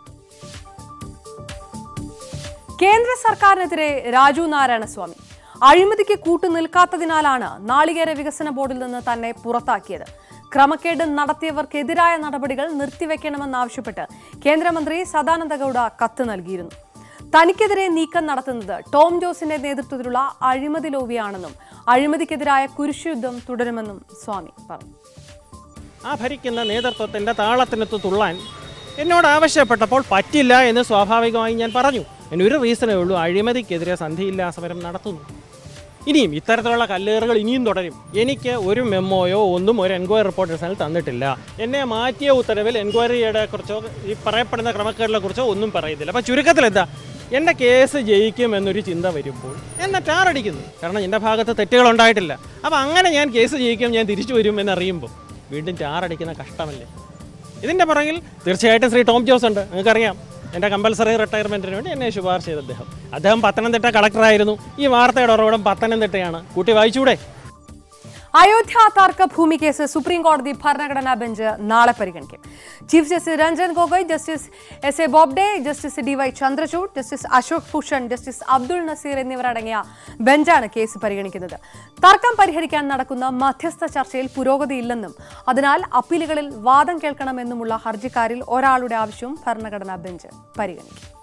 കേന്ദ്ര സർക്കാരിനെതിരെ രാജു നാരായണസ്വാമി അഴിമതിക്ക് കൂട്ടുനിൽക്കാത്തതിനാലാണ് നാളികേര വികസന ബോർഡിൽ നിന്ന് തന്നെ പുറത്താക്കിയത് ക്രമക്കേട് നടത്തിയവർക്കെതിരായ നടപടികൾ നിർത്തിവെക്കണമെന്നാവശ്യപ്പെട്ട് കേന്ദ്രമന്ത്രി സദാനന്ദ ഗൌഡ കത്ത് നൽകിയിരുന്നു തനിക്കെതിരെ നീക്കം നടത്തുന്നത് ടോം ജോസിന്റെ നേതൃത്വത്തിലുള്ള അഴിമതി ലോബിയാണെന്നും അഴിമതിക്കെതിരായ കുരിശുയുദ്ധം തുടരുമെന്നും സ്വാമി പറഞ്ഞു ആ ഭരിക്കുന്ന നേതൃത്വത്തിൻ്റെ താളത്തിനൊത്ത് തുള്ളാൻ എന്നോട് ആവശ്യപ്പെട്ടപ്പോൾ പറ്റില്ല എന്ന് സ്വാഭാവികമായി ഞാൻ പറഞ്ഞു അതിന് ഒരു റീസണേ ഉള്ളൂ അഴിമതിക്കെതിരെ സന്ധിയില്ലാ സമരം നടത്തുന്നു ഇനിയും ഇത്തരത്തിലുള്ള കല്ലേറുകൾ ഇനിയും തുടരും എനിക്ക് ഒരു മെമ്മോയോ ഒന്നും ഒരു എൻക്വയറി റിപ്പോർട്ടേഴ്സിൽ തന്നിട്ടില്ല എന്നെ മാറ്റിയ ഉത്തരവിൽ എൻക്വയറിയുടെ കുറിച്ചോ ഈ പറയപ്പെടുന്ന ക്രമക്കേടിനെ കുറിച്ചോ ഒന്നും പറയുന്നില്ല അപ്പോൾ ചുരുക്കത്തിൽ എന്താ എൻ്റെ കേസ് ജയിക്കും എന്നൊരു ചിന്ത വരുമ്പോൾ എന്നെ ടാറടിക്കുന്നു കാരണം എൻ്റെ ഭാഗത്ത് തെറ്റുകൾ ഉണ്ടായിട്ടില്ല അപ്പോൾ അങ്ങനെ ഞാൻ കേസ് ജയിക്കും ഞാൻ തിരിച്ചു വരും എന്നറിയുമ്പോൾ വീണ്ടും ടാറടിക്കുന്ന കഷ്ടമല്ലേ ഇതിൻ്റെ പുറകിൽ തീർച്ചയായിട്ടും ശ്രീ ടോം ജോസ് ഉണ്ട് നിങ്ങൾക്കറിയാം എൻ്റെ കമ്പൽസറി റിട്ടയർമെൻറ്റിന് വേണ്ടി എന്നെ ശുപാർശ ചെയ്ത അദ്ദേഹം അദ്ദേഹം പത്തനംതിട്ട കളക്ടറായിരുന്നു ഈ വാർത്തയുടെ ഉറവിടം പത്തനംതിട്ടയാണ് കൂട്ടി വായിച്ചൂടെ അയോധ്യ തർക്ക ഭൂമി കേസ് സുപ്രീം കോടതി ഭരണഘടനാ ബെഞ്ച് നാളെ പരിഗണിക്കും chief justice Ranjan Gogoi justice S A Bobde justice D Y Chandrachud justice Ashok Bhushan justice Abdul Nazeer എന്നിവരടങ്ങിയ ബെഞ്ചാണ് കേസ് പരിഗണിക്കുന്നത് തർക്കം പരിഹരിക്കാൻ നടക്കുന്ന മധ്യസ്ഥ ചർച്ചയിൽ പുരോഗതിയില്ലെന്നും അതിനാൽ അപ്പീലുകളിൽ വാദം കേൾക്കണമെന്നുമുള്ള ഹർജിക്കാരിൽ ഒരാളുടെ ആവശ്യവും ഭരണഘടനാ ബെഞ്ച് പരിഗണിക്കും